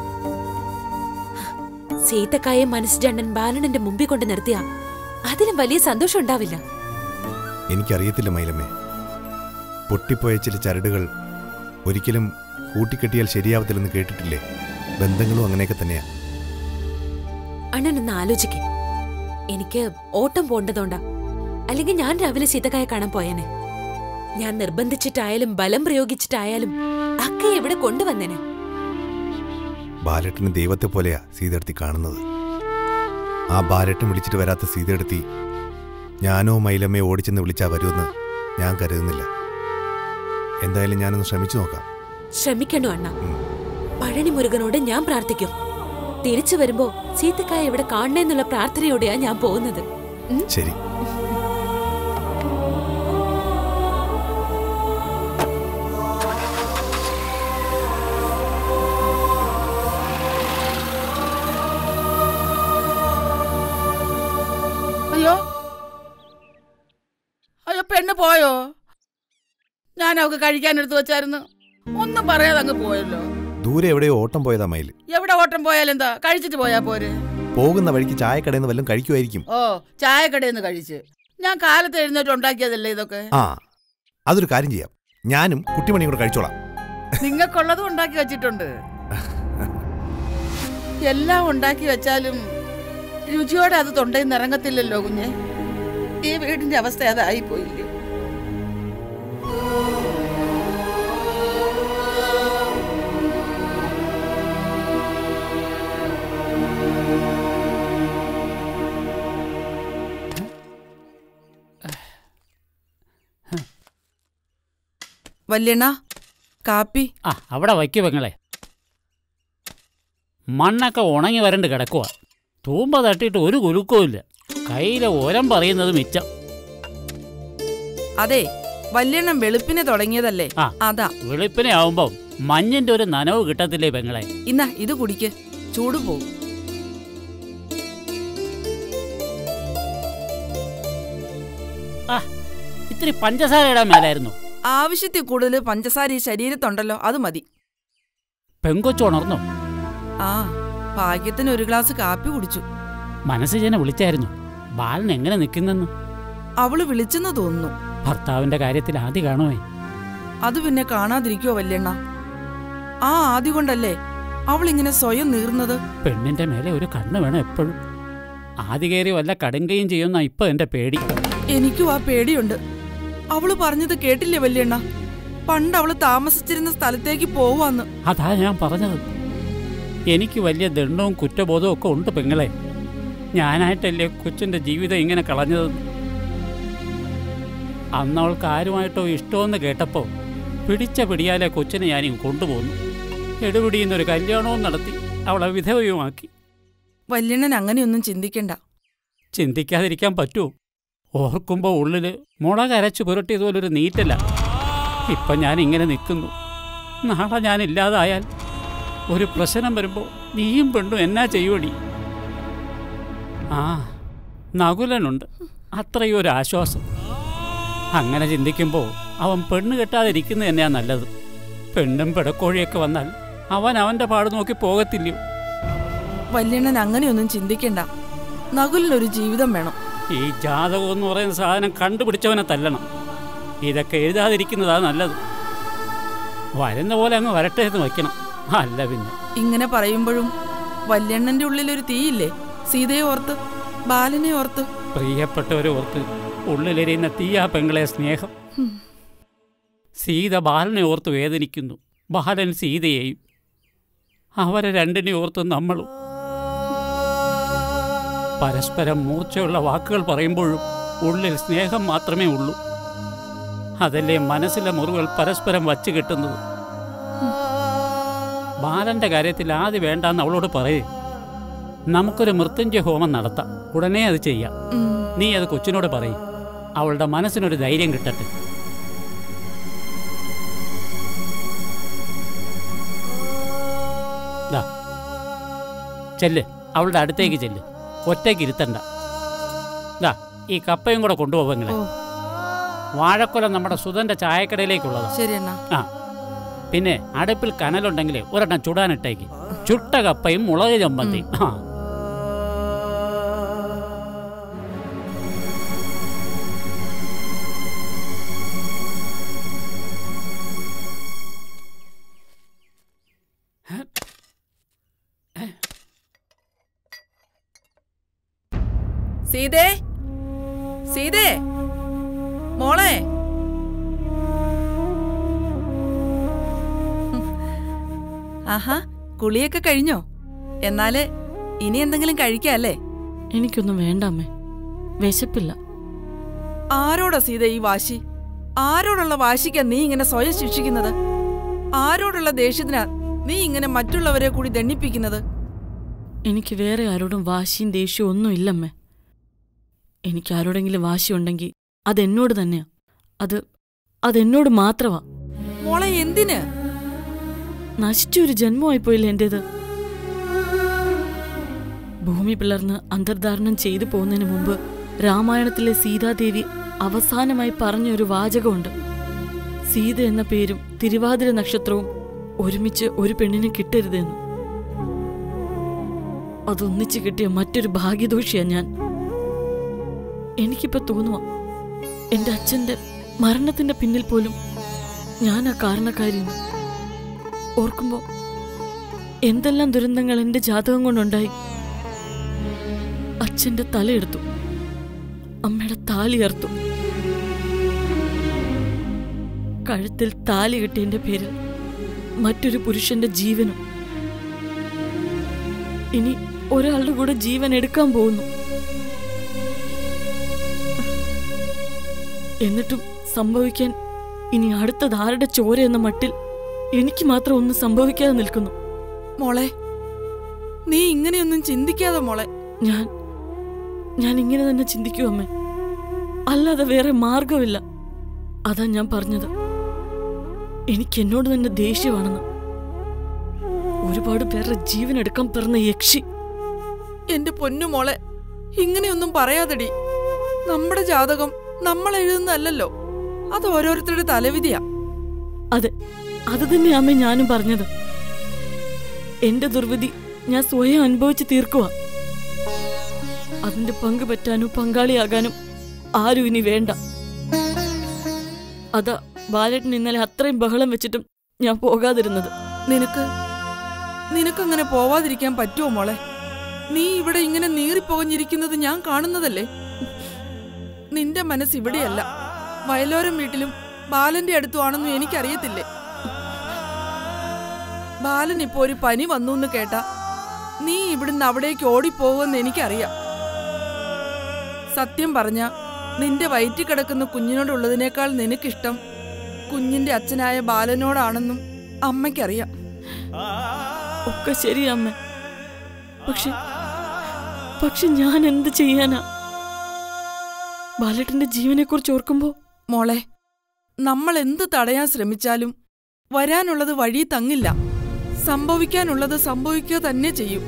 Speaker 7: സീതക്കായെ മനസ്സിജണ്ണൻ ബാലണ്ണന്റെ മുമ്പിൽ കൊണ്ട് നിർത്തിയ അതിലും വലിയ സന്തോഷം ഉണ്ടാവില്ല
Speaker 1: എനിക്കറിയത്തില്ല മൈലമ്മേ പൊട്ടിപ്പോയ ചില ചരടുകൾ ഒരിക്കലും കൂട്ടിക്കെട്ടിയാൽ ശരിയാവത്തില്ലെന്ന് കേട്ടിട്ടില്ലേ ബന്ധങ്ങളും അങ്ങനെയൊക്കെ തന്നെയാ
Speaker 7: അണ്ണനൊന്ന് ആലോചിക്കേ എനിക്ക് ഓട്ടം പോണ്ടതുകൊണ്ടാ അല്ലെങ്കിൽ ഞാൻ രാവിലെ സീതക്കായെ കാണാൻ പോയേനെ ഞാൻ നിർബന്ധിച്ചിട്ടായാലും ബലം പ്രയോഗിച്ചിട്ടായാലും അക്കെ എവിടെ കൊണ്ടുവന്നേനെ
Speaker 1: ബാലട്ടിന് ദൈവത്തെ പോലെയാ സീതയെടുത്തി കാണുന്നത് ആ ബാലട്ടൻ വിളിച്ചിട്ട് വരാത്ത സീതയെടുത്തി ഞാനോ മൈലമ്മയോ ഓടിച്ചെന്ന് വിളിച്ചാ വരുമെന്ന് ഞാൻ കരുതുന്നില്ല എന്തായാലും ഞാനൊന്ന് ശ്രമിച്ചു നോക്കാം
Speaker 7: ശ്രമിക്കണു അണ്ണ പഴനി മുരുകനോട് ഞാൻ പ്രാർത്ഥിക്കും തിരിച്ചു വരുമ്പോ സീതക്കായ ഇവിടെ കാണണേന്നുള്ള പ്രാർത്ഥനയോടെയാ ഞാൻ പോകുന്നത് ഉം?
Speaker 1: ശരി
Speaker 8: അയ്യോ അയ്യോ പെണ്ണ് പോയോ ഞാൻ അവക്ക് കഴിക്കാൻ എടുത്തു വെച്ചായിരുന്നു ഒന്നും പറയാതെ അങ്ങ് പോയല്ലോ
Speaker 1: ദൂരെ എവിടെയോ ഓട്ടം പോയതാ മയിൽ
Speaker 8: എവിടെ ഓട്ടം പോയാലെന്താ കഴിച്ചിട്ട് പോയാ പോരെ
Speaker 1: പോകുന്ന വഴിക്ക് ചായക്കടയിൽ നിന്ന് വല്ലതും കഴിക്കുമായിരിക്കും
Speaker 8: ഓ ചായക്കടയിൽ നിന്ന് കഴിച്ച് ഞാൻ കാലത്ത് എഴുന്നേറ്റ് ഉണ്ടാക്കിയതല്ലേ ഇതൊക്കെ
Speaker 1: ആ അതൊരു കാര്യം ചെയ്യാം ഞാനും കുട്ടിമണിയും കൂടെ കഴിച്ചോളാം
Speaker 8: നിങ്ങൾക്കുള്ളതും ഉണ്ടാക്കി വെച്ചിട്ടുണ്ട് എല്ലാം ഉണ്ടാക്കി വെച്ചാലും രുചിയോടെ അത് തൊണ്ടയിൽ നിന്ന് ഇറങ്ങത്തില്ലല്ലോ കുഞ്ഞെ ഈ വീടിന്റെ അവസ്ഥ അതായി പോയില്ലേ
Speaker 10: വല്യണ്ണ കാപ്പി
Speaker 11: ആ അവിടെ വയ്ക്കു പെങ്ങളെ മണ്ണൊക്കെ ഉണങ്ങി വരണ്ട് കിടക്കുക തൂമ്പ തട്ടിയിട്ട് ഒരു കുലുക്കവും കയ്യിലെ ഓരം പറയുന്നത് മിച്ചം
Speaker 10: അതെ വല്യണ്ണൻ വെളുപ്പിനെ തുടങ്ങിയതല്ലേ
Speaker 11: ആ.
Speaker 10: അതാ
Speaker 11: വെളുപ്പിനെ ആവുമ്പം മഞ്ഞിന്റെ ഒരു നനവ് കിട്ടത്തില്ലേ പെങ്ങളെ
Speaker 10: ഇന്നാ ഇത് കുടിക്ക് ചൂട് പോകും
Speaker 11: ആ ഇത്തിരി പഞ്ചസാര ഇടാൻ മേലായിരുന്നു
Speaker 10: ആവശ്യത്തിൽ കൂടുതൽ പഞ്ചസാര ഈ ശരീരത്തുണ്ടല്ലോ അത് മതി
Speaker 11: പെങ്കൊച്ചു ഉണർന്നോ
Speaker 10: ആ ഭാഗ്യത്തിന് ഒരു ഗ്ലാസ് കാപ്പി കുടിച്ചു
Speaker 11: മനസ്സ് ജന വിളിച്ചായിരുന്നു ബാലൻ എങ്ങനെ നിൽക്കുന്നെന്ന്
Speaker 10: അവള് വിളിച്ചെന്ന് തോന്നുന്നു
Speaker 11: ഭർത്താവിന്റെ കാര്യത്തിൽ ആദ്യ കാണുമേ
Speaker 10: അത് പിന്നെ കാണാതിരിക്കോ വല്യണ്ണ ആ ആദ്യ കൊണ്ടല്ലേ അവൾ ഇങ്ങനെ സ്വയം നീർന്നത്
Speaker 11: പെണ്ണിന്റെ മേലെ ഒരു കണ്ണ് വേണം എപ്പോഴും ആദ്യ കയറി വല്ല കടുങ്കയും ചെയ്യുന്ന ഇപ്പൊ എന്റെ പേടി
Speaker 10: എനിക്കും ആ പേടിയുണ്ട് അവള് പറഞ്ഞത് കേട്ടില്ലേ വല്യണ്ണ പണ്ട് അവള് താമസിച്ചിരുന്ന സ്ഥലത്തേക്ക് പോവാന്ന്
Speaker 11: അതാ ഞാൻ പറഞ്ഞത് എനിക്ക് വലിയ ദണ്ഡവും കുറ്റബോധവും ഒക്കെ ഉണ്ട് പെങ്ങളെ ഞാനായിട്ടല്ലേ കൊച്ചിന്റെ ജീവിതം ഇങ്ങനെ കളഞ്ഞത് അന്ന് അവൾക്ക് ആരുമായിട്ടോ ഇഷ്ടമെന്ന് കേട്ടപ്പോ പിടിച്ച പിടിയാലെ കൊച്ചിനെ ഞാനിങ്ങ് കൊണ്ടുപോന്നു എടുപിടിയുന്നൊരു കല്യാണവും നടത്തി അവളെ വിധവയുമാക്കി
Speaker 10: വല്യണ്ണൻ അങ്ങനെയൊന്നും ചിന്തിക്കണ്ട
Speaker 11: ചിന്തിക്കാതിരിക്കാൻ പറ്റുമോ ഓർക്കുമ്പോ ഉള്ളില് മുളക് അരച്ചു പുരട്ടിയതുപോലൊരു നീറ്റല്ല ഇപ്പൊ ഞാൻ ഇങ്ങനെ നിൽക്കുന്നു നാളെ ഞാൻ ഇല്ലാതായാൽ ഒരു പ്രശ്നം വരുമ്പോ നീയും പെണ്ണും എന്നാ ചെയ്യുവടി ആ നകുലനുണ്ട് അത്രയും ഒരു ആശ്വാസം അങ്ങനെ ചിന്തിക്കുമ്പോൾ അവൻ പെണ്ണ് കെട്ടാതിരിക്കുന്നത് തന്നെയാ നല്ലത് പെണ്ണും പിടക്കോഴിയൊക്കെ വന്നാൽ അവൻ അവന്റെ പാട് നോക്കി പോകത്തില്ലയോ
Speaker 10: വല്യണ്ണൻ അങ്ങനെയൊന്നും ചിന്തിക്കണ്ട നകുലിനൊരു ജീവിതം വേണം
Speaker 11: ഈ ജാതകം എന്ന് പറയുന്ന സാധനം കണ്ടുപിടിച്ചവനെ തല്ലണം ഇതൊക്കെ എഴുതാതിരിക്കുന്നതാ നല്ലത് വരുന്ന പോലെ അങ്ങ് വരട്ടെ എന്ന് വയ്ക്കണം അല്ല പിന്നെ
Speaker 10: ഇങ്ങനെ പറയുമ്പോഴും വല്യണ്ണന്റെ ഉള്ളിലൊരു തീയില്ലേ സീതയെ ഓർത്ത് ബാലനെ ഓർത്ത്
Speaker 11: പ്രിയപ്പെട്ടവരെ ഓർത്ത് ഉള്ളിലെരിയുന്ന തീയാ പെങ്ങളെ സ്നേഹം
Speaker 10: ഹും.
Speaker 11: സീത ബാലനെ ഓർത്ത് വേദനിക്കുന്നു ബാലൻ സീതയെയും അവരെ രണ്ടിനെ ഓർത്ത് നമ്മളും പരസ്പരം മൂർച്ചയുള്ള വാക്കുകൾ പറയുമ്പോഴും ഉള്ളിൽ സ്നേഹം മാത്രമേ ഉള്ളൂ അതല്ലേ മനസ്സിലെ മുറിവുകൾ പരസ്പരം വച്ചു കെട്ടുന്നത് ബാലന്റെ കാര്യത്തിൽ ആദ്യം വേണ്ടാന്ന് അവളോട് പറയേ നമുക്കൊരു മൃത്യുഞ്ജയ ഹോമം നടത്താം ഉടനെ അത് ചെയ്യാം
Speaker 10: ഉം.
Speaker 11: നീ അത് കൊച്ചിനോട് പറയും അവളുടെ മനസ്സിനൊരു ധൈര്യം കിട്ടട്ടെ ദാ, ചെല്ല് അവളുടെ അടുത്തേക്ക് ചെല്ല് ഒറ്റയ്ക്ക് ഇരുത്തണ്ട ദാ ഈ കപ്പയും കൂടെ കൊണ്ടുപോവങ്ങളെ
Speaker 10: ഓ
Speaker 11: വാഴക്കൊല നമ്മുടെ സുധന്റെ ചായക്കടയിലേക്കുള്ളതാ
Speaker 10: ശരി അണ്ണാ
Speaker 11: ആ പിന്നെ അടുപ്പിൽ കനലുണ്ടെങ്കിൽ ഒരെണ്ണം ചുടാനിട്ടേക്ക് ചുട്ട കപ്പയും മുളക് ചമ്മന്തിയും ആ
Speaker 10: സീതേ സീതേ മോളെ ആഹാ കുളിയൊക്കെ കഴിഞ്ഞോ എന്നാല് ഇനി എന്തെങ്കിലും കഴിക്കാല്ലേ
Speaker 12: എനിക്കൊന്നും വേണ്ട അമ്മേ വിശപ്പില്ല
Speaker 10: ആരോടാ സീത ഈ വാശി ആരോടുള്ള വാശിക്കാ നീ ഇങ്ങനെ സ്വയം ശിക്ഷിക്കുന്നത് ആരോടുള്ള ദേഷ്യത്തിനാ നീ ഇങ്ങനെ മറ്റുള്ളവരെ കൂടി ദണ്ണിപ്പിക്കുന്നത്
Speaker 12: എനിക്ക് വേറെ ആരോടും വാശിയും ദേഷ്യവും ഒന്നും ഇല്ലമ്മേ എനിക്ക് ആരോടെങ്കിലും വാശിയുണ്ടെങ്കിൽ അതെന്നോട് തന്നെയാ അത് അതെന്നോട് മാത്രമാ
Speaker 10: മോളെ എന്തിന്
Speaker 12: നശിച്ചൊരു ജന്മമായിപ്പോയില്ല എന്റേത് ഭൂമി പിളർന്ന് അന്തർധാരണം ചെയ്തു പോകുന്നതിന് മുമ്പ് രാമായണത്തിലെ സീതാദേവി അവസാനമായി പറഞ്ഞൊരു വാചകമുണ്ട് സീത എന്ന പേരും തിരുവാതിര നക്ഷത്രവും ഒരുമിച്ച് ഒരു പെണ്ണിനെ കിട്ടരുതെന്ന് അതൊന്നിച്ച് കിട്ടിയ മറ്റൊരു ഭാഗ്യദോഷിയാ ഞാൻ എനിക്കിപ്പോ തോന്നുക എന്റെ അച്ഛന്റെ മരണത്തിന്റെ പിന്നിൽ പോലും ഞാൻ ആ കാരണക്കാരിയെന്ന് ഓർക്കുമ്പോ എന്തെല്ലാം ദുരന്തങ്ങൾ എന്റെ ജാതകം കൊണ്ടുണ്ടായി അച്ഛന്റെ തലയെടുത്തു അമ്മയുടെ താലി അറുത്തു കഴുത്തിൽ താലി കെട്ടിയതിന്റെ പേരിൽ മറ്റൊരു പുരുഷന്റെ ജീവനും ഇനി ഒരാളുടെ കൂടെ ജീവൻ എടുക്കാൻ പോകുന്നു എന്നിട്ടും സംഭവിക്കാൻ ഇനി അടുത്തത് ആരുടെ ചോര എന്ന മട്ടിൽ എനിക്ക് മാത്രം ഒന്നും സംഭവിക്കാതെ നിൽക്കുന്നു
Speaker 10: മോളെ നീ ഇങ്ങനെയൊന്നും ചിന്തിക്കാതെ മോളെ
Speaker 12: ഞാൻ ഞാൻ ഇങ്ങനെ തന്നെ ചിന്തിക്കൂ അമ്മേ അല്ലാതെ വേറെ മാർഗമില്ല അതാ ഞാൻ പറഞ്ഞത് എനിക്ക് എന്നോട് തന്നെ ദേഷ്യമാണെന്ന് ഒരുപാട് പേരുടെ ജീവൻ എടുക്കാൻ പിറന്ന യക്ഷി
Speaker 10: എന്റെ പൊന്നു മോളെ ഇങ്ങനെയൊന്നും പറയാതെടി നമ്മുടെ ജാതകം നമ്മൾ എഴുതുന്നതല്ലല്ലോ അത് ഓരോരുത്തരുടെ തലവിധിയാ
Speaker 12: അതെ അത് തന്നെ അമ്മ ഞാനും പറഞ്ഞത് എന്റെ ദുർവിധി ഞാൻ സ്വയം അനുഭവിച്ച് തീർക്കുക അതിന്റെ പങ്ക് പറ്റാനും പങ്കാളിയാകാനും ആരും ഇനി വേണ്ട അതാ ബാലേട്ടൻ ഇന്നലെ അത്രയും ബഹളം വെച്ചിട്ടും ഞാൻ പോകാതിരുന്നത്
Speaker 10: നിനക്ക് നിനക്കങ്ങനെ പോവാതിരിക്കാൻ പറ്റുമോ മോളെ നീ ഇവിടെ ഇങ്ങനെ നീറിപ്പോകഞ്ഞിരിക്കുന്നത് ഞാൻ കാണുന്നതല്ലേ നിന്റെ മനസ്സ് ഇവിടെയല്ല വയലോരം വീട്ടിലും ബാലന്റെ അടുത്തുമാണെന്നും എനിക്കറിയത്തില്ലേ ബാലൻ ഇപ്പോ ഒരു പനി വന്നു എന്ന് കേട്ടാ നീ ഇവിടുന്ന് അവിടേക്ക് ഓടിപ്പോകുമെന്ന് എനിക്കറിയാം സത്യം പറഞ്ഞ നിന്റെ വയറ്റിൽ കിടക്കുന്ന കുഞ്ഞിനോടുള്ളതിനേക്കാൾ നിനക്കിഷ്ടം കുഞ്ഞിന്റെ അച്ഛനായ ബാലനോടാണെന്നും അമ്മയ്ക്കറിയാം
Speaker 12: ഒക്കെ ശരി അമ്മ പക്ഷെ പക്ഷെ ഞാൻ എന്ത് ചെയ്യാനാ ബാലേട്ടന്റെ ജീവനെ കുറിച്ച് ഓർക്കുമ്പോ
Speaker 10: മോളെ നമ്മൾ എന്ത് തടയാൻ ശ്രമിച്ചാലും വരാനുള്ളത് വഴി തങ്ങില്ല സംഭവിക്കാനുള്ളത് സംഭവിക്കുക തന്നെ ചെയ്യും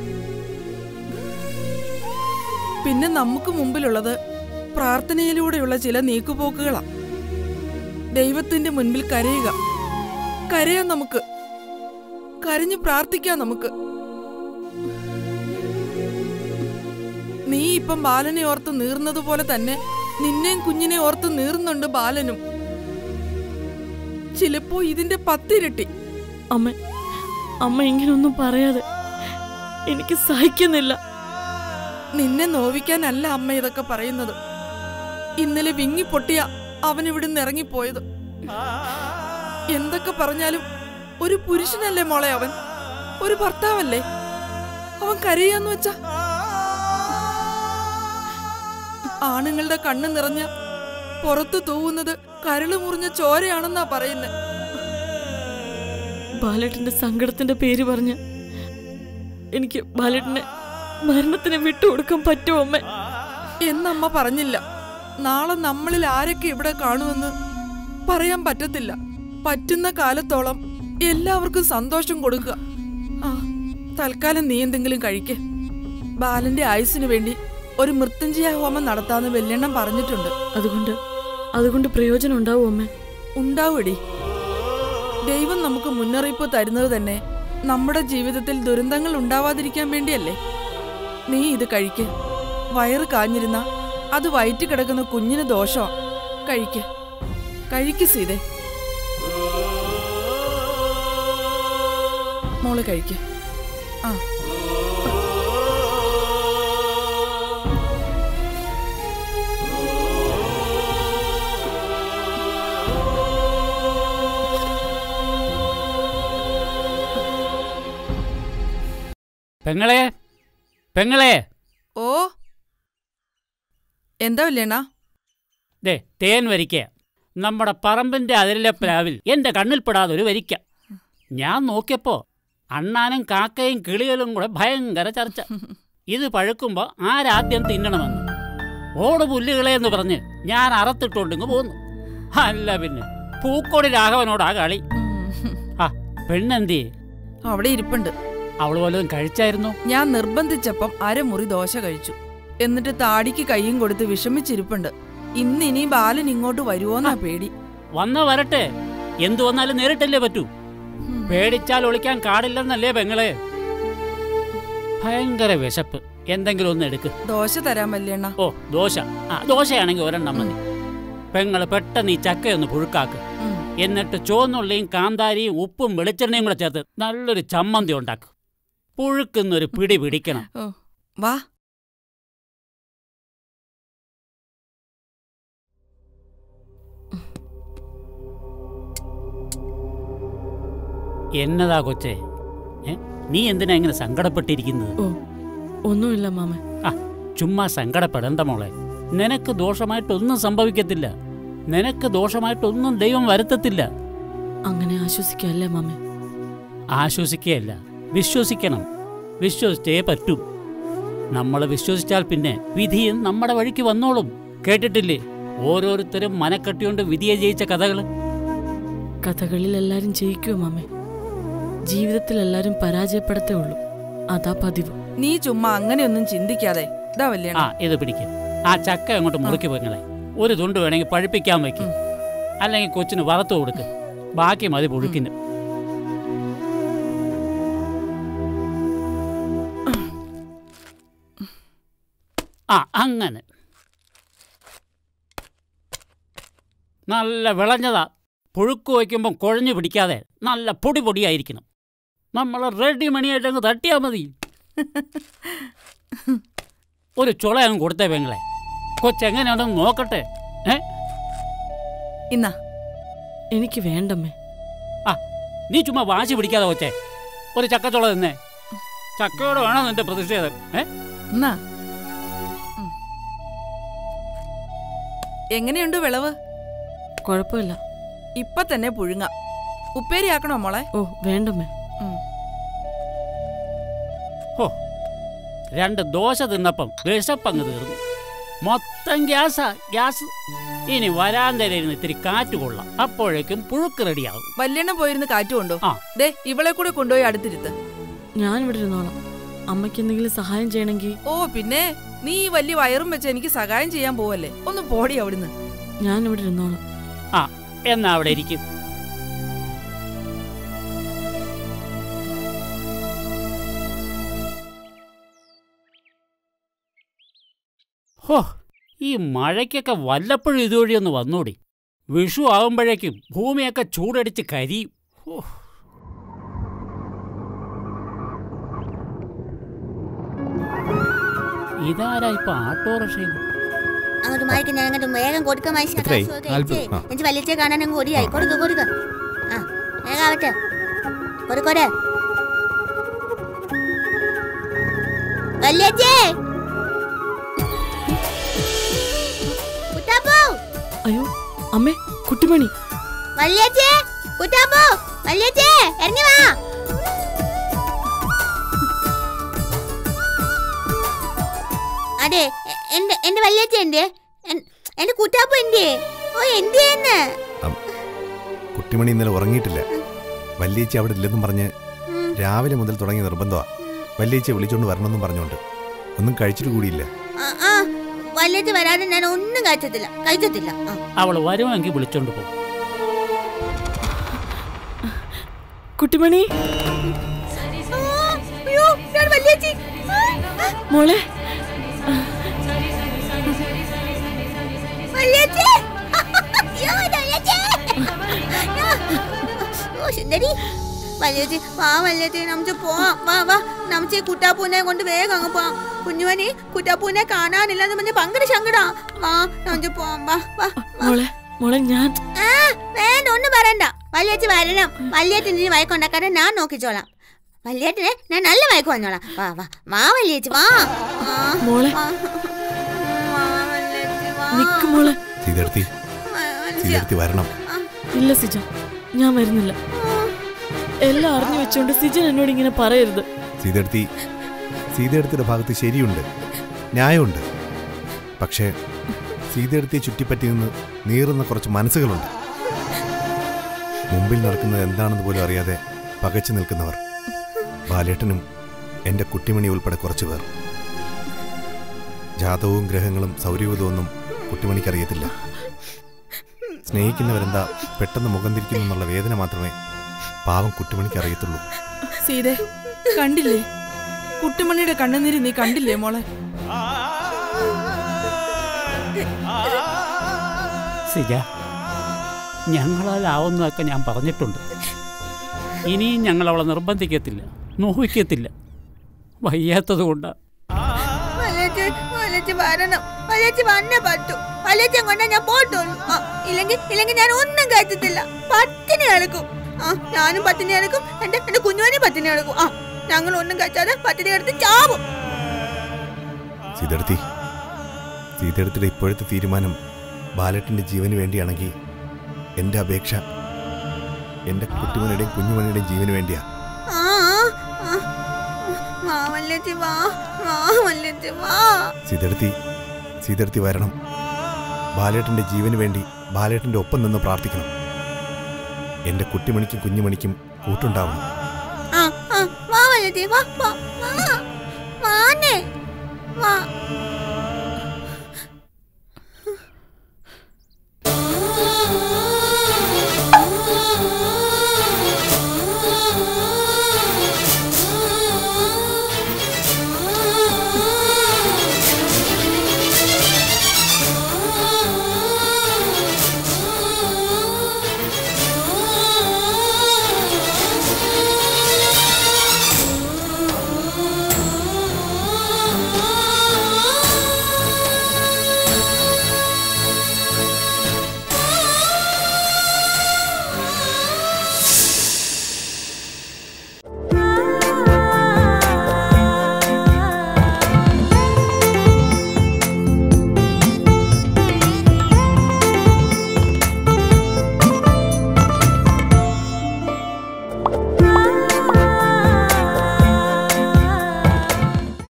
Speaker 10: പിന്നെ നമുക്ക് മുമ്പിലുള്ളത് പ്രാർത്ഥനയിലൂടെയുള്ള ചില നീക്കുപോക്കുകളാ ദൈവത്തിന്റെ മുൻപിൽ കരയുക കരയാൻ നമുക്ക് കരഞ്ഞു പ്രാർത്ഥിക്കാം നമുക്ക് നീ ഇപ്പം ബാലനെ ഓർത്ത് നീർന്നതുപോലെ തന്നെ നിന്നെയും കുഞ്ഞിനെ ഓർത്ത് നീറുന്നുണ്ട് ബാലനും ചിലപ്പോ ഇതിന്റെ പത്തിരട്ടി
Speaker 12: അമ്മ അമ്മ ഇങ്ങനൊന്നും പറയാതെ എനിക്ക് സഹിക്കുന്നില്ല
Speaker 10: നിന്നെ നോവിക്കാനല്ല അമ്മ ഇതൊക്കെ പറയുന്നത് ഇന്നലെ വിങ്ങി പൊട്ടിയ അവൻ ഇവിടുന്ന് ഇറങ്ങിപ്പോയത് എന്തൊക്കെ പറഞ്ഞാലും ഒരു പുരുഷനല്ലേ മോളെ അവൻ ഒരു ഭർത്താവല്ലേ അവൻ കരയാന്ന് വെച്ചാ ആണുങ്ങളുടെ കണ്ണ് നിറഞ്ഞ പുറത്തു തൂവുന്നത് കരള് മുറിഞ്ഞ ചോരയാണെന്നാ പറയുന്നത്
Speaker 12: ബാലേട്ടന്റെ സങ്കടത്തിന്റെ പേര് പറഞ്ഞ് എനിക്ക് ബാലേട്ടനെ മരണത്തിന് വിട്ടുകൊടുക്കാൻ പറ്റുമോ അമ്മ
Speaker 10: എന്നമ്മ പറഞ്ഞില്ല നാളെ നമ്മളിൽ ആരൊക്കെ ഇവിടെ കാണുമെന്ന് പറയാൻ പറ്റത്തില്ല പറ്റുന്ന കാലത്തോളം എല്ലാവർക്കും സന്തോഷം കൊടുക്കുക ആ തൽക്കാലം നീ എന്തെങ്കിലും കഴിക്ക് ബാലന്റെ ആയുസിനു വേണ്ടി ഒരു മൃത്യുഞ്ജയ ഹോമം നടത്താന്ന് വെല്ലെണ്ണം പറഞ്ഞിട്ടുണ്ട്
Speaker 12: അതുകൊണ്ട് അതുകൊണ്ട് പ്രയോജനം ഉണ്ടാവും അമ്മ
Speaker 10: ഉണ്ടാവൂടി ദൈവം നമുക്ക് മുന്നറിയിപ്പ് തരുന്നത് തന്നെ നമ്മുടെ ജീവിതത്തിൽ ദുരന്തങ്ങൾ ഉണ്ടാവാതിരിക്കാൻ വേണ്ടിയല്ലേ നീ ഇത് കഴിക്ക് വയറ് കാഞ്ഞിരുന്ന അത് വയറ്റി കിടക്കുന്ന കുഞ്ഞിന് ദോഷമാ കഴിക്ക് കഴിക്ക് സീതേ മോള് കഴിക്ക് ആ
Speaker 11: പെങ്ങളെ പെങ്ങളെ
Speaker 10: ഓ എന്താ വല്ലേണ്ണ
Speaker 11: ദേ തേൻ വരിക്ക നമ്മുടെ പറമ്പിന്റെ അതിരിലെ പ്ലാവിൽ എന്റെ കണ്ണിൽപ്പെടാതെ ഒരു വരിക്ക ഞാൻ നോക്കിയപ്പോ അണ്ണാനും കാക്കയും കിളികളും കൂടെ ഭയങ്കര ചർച്ച ഇത് പഴുക്കുമ്പോ ആരാദ്യം തിന്നണമെന്ന് ഓട് പുല്ലുകളെ എന്ന് പറഞ്ഞ് ഞാൻ അറത്തിട്ടോണ്ടിങ്ങ് പോന്നു അല്ല പിന്നെ പൂക്കോടി രാഘവനോടാ കളി ആ പെണ്ണെന്തി
Speaker 10: അവിടെ ഇരിപ്പുണ്ട്
Speaker 11: അവൾ വല്ലതും കഴിച്ചായിരുന്നു
Speaker 10: ഞാൻ നിർബന്ധിച്ചപ്പം അരമുറി ദോശ കഴിച്ചു എന്നിട്ട് താടിക്ക് കൈയും കൊടുത്ത് വിഷമിച്ചിരിപ്പുണ്ട് ഇന്ന് ഇനി ബാലൻ ഇങ്ങോട്ട് വരുവോന്നാ പേടി
Speaker 11: വന്ന വരട്ടെ എന്തു വന്നാലും നേരിട്ടല്ലേ പറ്റൂ പേടിച്ചാൽ ഒളിക്കാൻ കാടില്ലെന്നല്ലേ പെങ്ങളെ ഭയങ്കര വിശപ്പ് എന്തെങ്കിലും ഒന്ന് എടുക്ക്
Speaker 10: ദോശ തരാൻ വല്യണ്ണ
Speaker 11: ഓ ദോശ ആ ദോശയാണെങ്കിൽ ഒരെണ്ണം മതി പെങ്ങള് പെട്ടെന്ന് ഈ ചക്കയൊന്ന് പുഴുക്കാക്ക് എന്നിട്ട് ചുവന്നുള്ളിയും കാന്താരിയും ഉപ്പും വെളിച്ചെണ്ണയും കൂടെ ചേർത്ത് നല്ലൊരു ചമ്മന്തി ഉണ്ടാക്കും പുഴുക്കുന്നൊരു പിടി പിടിക്കണം
Speaker 10: ഓ വാ
Speaker 11: എന്നതാ കൊച്ചേ ഏ? നീ എന്തിനാ ഇങ്ങനെ സങ്കടപ്പെട്ടിരിക്കുന്നത്
Speaker 12: ഓ ഒന്നുമില്ല മാമ
Speaker 11: ആ ചുമ്മാ സങ്കടപ്പെടണ്ട മോളെ നിനക്ക് ദോഷമായിട്ടൊന്നും സംഭവിക്കത്തില്ല നിനക്ക് ദോഷമായിട്ടൊന്നും ദൈവം വരുത്തത്തില്ല
Speaker 12: അങ്ങനെ ആശ്വസിക്കല്ലേ മാമ
Speaker 11: ആശ്വസിക്കുകയല്ല വിശ്വസിക്കണം വിശ്വസിച്ചേ പറ്റൂ നമ്മൾ വിശ്വസിച്ചാൽ പിന്നെ വിധിയും നമ്മുടെ വഴിക്ക് വന്നോളും കേട്ടിട്ടില്ലേ ഓരോരുത്തരും മനക്കെട്ടിയോണ്ട് വിധിയെ ജയിച്ച കഥകൾ
Speaker 12: കഥകളിൽ എല്ലാരും ജയിക്കുമോ മാമേ ജീവിതത്തിൽ എല്ലാരും പരാജയപ്പെടത്തേ ഉള്ളൂ അതാ പതിവ്
Speaker 10: നീ ചുമ്മാ അങ്ങനെയൊന്നും ചിന്തിക്കാതെ ഇതാ
Speaker 11: ആ
Speaker 10: വല്യണ്ണ
Speaker 11: ഇത് പിടിക്കും ആ ചക്ക അങ്ങോട്ട് മുറുക്കി വെങ്ങളെ ഒരു തുണ്ട് വേണമെങ്കിൽ പഴുപ്പിക്കാൻ വയ്ക്കും അല്ലെങ്കിൽ കൊച്ചിന് വറുത്ത് കൊടുക്ക് ബാക്കി മതി പുഴുക്കിന് ആ അങ്ങനെ നല്ല വിളഞ്ഞതാ പുഴുക്ക് വയ്ക്കുമ്പം കുഴഞ്ഞു പിടിക്കാതെ നല്ല പൊടി പൊടിയായിരിക്കണം നമ്മൾ റെഡി മണിയായിട്ട് അങ്ങ് തട്ടിയാൽ മതി ഒരു ചുള അങ്ങ് കൊടുത്തേ പെങ്ങളെ കൊച്ചെങ്ങനെയുണ്ടെന്ന് നോക്കട്ടെ ഏ
Speaker 10: ഇന്നാ
Speaker 12: എനിക്ക് വേണ്ടമ്മേ
Speaker 11: ആ നീ ചുമ്മാ വാശി പിടിക്കാതെ കൊച്ചേ ഒരു ചക്കച്ചുള തിന്നേ ചക്കയോട് വേണോ നിന്റെ പ്രതിഷേധം ഏ
Speaker 10: എന്നാ ഉം. എങ്ങനെയുണ്ട് വിളവ്
Speaker 12: കുഴപ്പമില്ല
Speaker 10: ഇപ്പൊ തന്നെ പുഴുങ്ങ ഉപ്പേരിയാക്കണോ മോളെ
Speaker 12: ഓ വേണ്ടമ്മേ
Speaker 10: ഉം.
Speaker 11: ഹോ രണ്ട് ദോശ തിന്നപ്പം വിശപ്പങ്ങ് തീർന്നു മൊത്തം ഗ്യാസാ ഗ്യാസ് ഇനി വരാന്തരയിരുന്ന് ഇത്തിരി കാറ്റ് കൊള്ളാം അപ്പോഴേക്കും പുഴുക്ക് റെഡിയാകും
Speaker 10: വല്യണ്ണ പോയിരുന്ന് കാറ്റുകൊണ്ടോ
Speaker 11: ആ.
Speaker 10: ദേ ഇവളെ കൂടെ കൊണ്ടുപോയി അടുത്തിരുത്ത്
Speaker 12: ഞാൻ ഇവിടെ ഇരുന്നോളാം അമ്മയ്ക്ക് എന്തെങ്കിലും സഹായം ചെയ്യണമെങ്കിൽ
Speaker 10: ഓ പിന്നെ നീ ഈ വലിയ വയറും വെച്ച് എനിക്ക് സഹായം ചെയ്യാൻ പോവല്ലേ ഒന്ന് പോടി അവിടുന്ന്
Speaker 12: ഞാൻ ഇവിടെ ഇരുന്നോളാം
Speaker 11: ആ എന്നാ അവിടെ ഇരിക്കും ഹോ ഈ മഴയ്ക്കൊക്കെ വല്ലപ്പോഴും ഇതുവഴി ഒന്ന് വന്നൂടി വിഷു ആകുമ്പോഴേക്കും ഭൂമിയൊക്കെ ചൂടടിച്ച് കരിയും ഹോ ഇതാരാ ഇപ്പൊ ഓട്ടോറിക്ഷയിൽ
Speaker 6: അങ്ങോട്ട് മാറിക്ക് ഞാൻ അങ്ങോട്ട് വേഗം കൊടുക്ക മനുഷ്യ
Speaker 1: എത്രയായി?
Speaker 6: കാശുമൊക്കെ
Speaker 1: നാല്പത്. ആ.
Speaker 6: എനിക്ക് വലിയ കാണാൻ അങ്ങ് ഓടിയായി കൊടുക്ക കൊടുക്ക ആ വേഗം ആവട്ടെ കൊടുക്കോടെ വല്യച്ചേ കുട്ടാപ്പോ
Speaker 12: അയ്യോ അമ്മേ കുട്ടിമണി
Speaker 6: വല്യച്ചേ കുട്ടാപ്പോ വല്യച്ചേ ഇറങ്ങി വാ അതെ എ- എന്റെ എന്റെ വല്യച്ച എന്റെ എന്റെ കുട്ടാപ്പ എന്റെ ഓ എന്തിയെന്ന്
Speaker 1: കുട്ടിമണി ഇന്നലെ ഉറങ്ങിയിട്ടില്ല വല്യേച്ചി അവിടെ ഇല്ലെന്നും പറഞ്ഞ് രാവിലെ മുതൽ തുടങ്ങിയ നിർബന്ധമാണ് വല്യേച്ചിയെ വിളിച്ചോണ്ട് വരണമെന്നും പറഞ്ഞുകൊണ്ട് ഒന്നും കഴിച്ചിട്ട് കൂടിയില്ല
Speaker 6: ആ, ആ വല്യച്ച വരാതെ ഞാൻ ഒന്നും കഴിച്ചത്തില്ല കഴിച്ചത്തില്ല ആ.
Speaker 11: അവൾ വരുമെങ്കിൽ വിളിച്ചോണ്ട് പോകും
Speaker 12: കുട്ടിമണി
Speaker 6: ആ, അയ്യോ, ഞാൻ വല്യേച്ചി. ആ,
Speaker 12: മോളെ
Speaker 6: വല്യേച്ചി. അയ്യോ, എൻ്റെ വല്യേച്ചി. ഓ, സുന്ദരി വല്യേച്ചി വാ വല്യേച്ചി നമുക്ക് പോവാം വാ വാ നമുക്ക് ഈ കുട്ടാപ്പൂനെ കൊണ്ട് വേഗം അങ്ങ് പോവാം കുഞ്ഞുവനി കുട്ടാപ്പൂനെ കാണാനില്ലെന്ന് പറഞ്ഞ് ഭയങ്കര സങ്കടാ വാ നമുക്ക് പോവാം വാ വാ
Speaker 12: മോളെ മോളെ ഞാൻ
Speaker 6: ആ വേണ്ട ഒന്നും പറയണ്ട വല്യേച്ചി വരണം വല്യേട്ടൻ ഇനി വയക്കുണ്ടാക്കാതെ ഞാൻ നോക്കിച്ചോളാം വല്യേട്ടനെ ഞാൻ നല്ല വയക്ക് വന്നോളാം വാ വാ വാ വല്യേച്ചി വാ ആ,
Speaker 12: മോളെ
Speaker 6: വാ. വാ, വല്യേച്ചി, വാ.
Speaker 12: നിക്ക് മോളെ
Speaker 1: സീതെടുത്തി സീതെടുത്തി വരണം
Speaker 12: ഇല്ല സിജ ഞാൻ വരുന്നില്ല എല്ലാം അറിഞ്ഞു വെച്ചോണ്ട് സിജൻ എന്നോട് ഇങ്ങനെ പറയരുത്
Speaker 1: സീതെടുത്തി സീതെടുത്തിയുടെ ഭാഗത്ത് ശരിയുണ്ട് ന്യായമുണ്ട് പക്ഷേ സീതെടുത്തിയെ ചുറ്റിപ്പറ്റി നിന്ന് നീറുന്ന കുറച്ച് മനസ്സുകളുണ്ട് മുമ്പിൽ നടക്കുന്നത് എന്താണെന്ന് പോലും അറിയാതെ പകച്ചു നിൽക്കുന്നവർ ബാലേട്ടനും എൻ്റെ കുട്ടിമണി ഉൾപ്പെടെ കുറച്ചു പേർ ജാതവും ഗ്രഹങ്ങളും സൗരയൂഥമൊന്നും കുട്ടിമണിക്കറിയത്തില്ല സ്നേഹിക്കുന്നവരെന്താ പെട്ടെന്ന് മുഖം തിരിക്കുന്നു എന്നുള്ള വേദന മാത്രമേ പാവം കുട്ടിമണിക്ക് അറിയത്തുള്ളൂ
Speaker 10: സീതെ കണ്ടില്ലേ കുട്ടുമണിയുടെ കണ്ണുനീര് നീ കണ്ടില്ലേ മോളെ
Speaker 11: സിജ ഞങ്ങളാലാവുന്നതൊക്കെ ഞാൻ പറഞ്ഞിട്ടുണ്ട് ഇനിയും ഞങ്ങൾ അവളെ നിർബന്ധിക്കത്തില്ല നോവിക്കത്തില്ല വയ്യാത്തത് കൊണ്ട്
Speaker 6: വല്യേച്ചി വല്യേച്ചി വരണം വല്യേച്ചി വന്നേ പറ്റൂ വല്യേച്ചി കൊണ്ടാ ഞാൻ പോട്ടുള്ളൂ ആ, ഇല്ലെങ്കിൽ ഇല്ലെങ്കിൽ ഞാൻ ഒന്നും കഴിച്ചത്തില്ല പട്ടിണി കിടക്കും ആ ഞാനും പട്ടിണി കിടക്കും എന്റെ എന്റെ കുഞ്ഞുവനെ പട്ടിണി കിടക്കും ആ ഞങ്ങൾ ഒന്നും കഴിച്ചാതെ പട്ടിണി കിടത്ത് ചാവും
Speaker 1: സീതെടുത്തി സീതെടുത്തിയുടെ ഇപ്പോഴത്തെ തീരുമാനം ബാലറ്റിൻ്റെ ജീവന് വേണ്ടിയാണെങ്കിൽ എൻ്റെ അപേക്ഷ എൻ്റെ കുട്ടിമണിയുടെയും കുഞ്ഞുമണിയുടെയും ജീവന് വേണ്ടിയാ
Speaker 6: ആ ആ, ആ. വാ വല്യേച്ചി വാ വാ വല്യേച്ചി വാ
Speaker 1: സീതെടുത്തി സീതെടുത്തി വരണം ബാലേട്ടൻ്റെ ജീവന് വേണ്ടി ബാലേട്ടൻ്റെ ഒപ്പം നിന്ന് പ്രാർത്ഥിക്കണം എൻ്റെ കുട്ടിമണിക്കും കുഞ്ഞുമണിക്കും കൂട്ടുണ്ടാവണം
Speaker 6: ആ ആ വാ വലുതേ വാ വാ വാ വാന്നേ വാ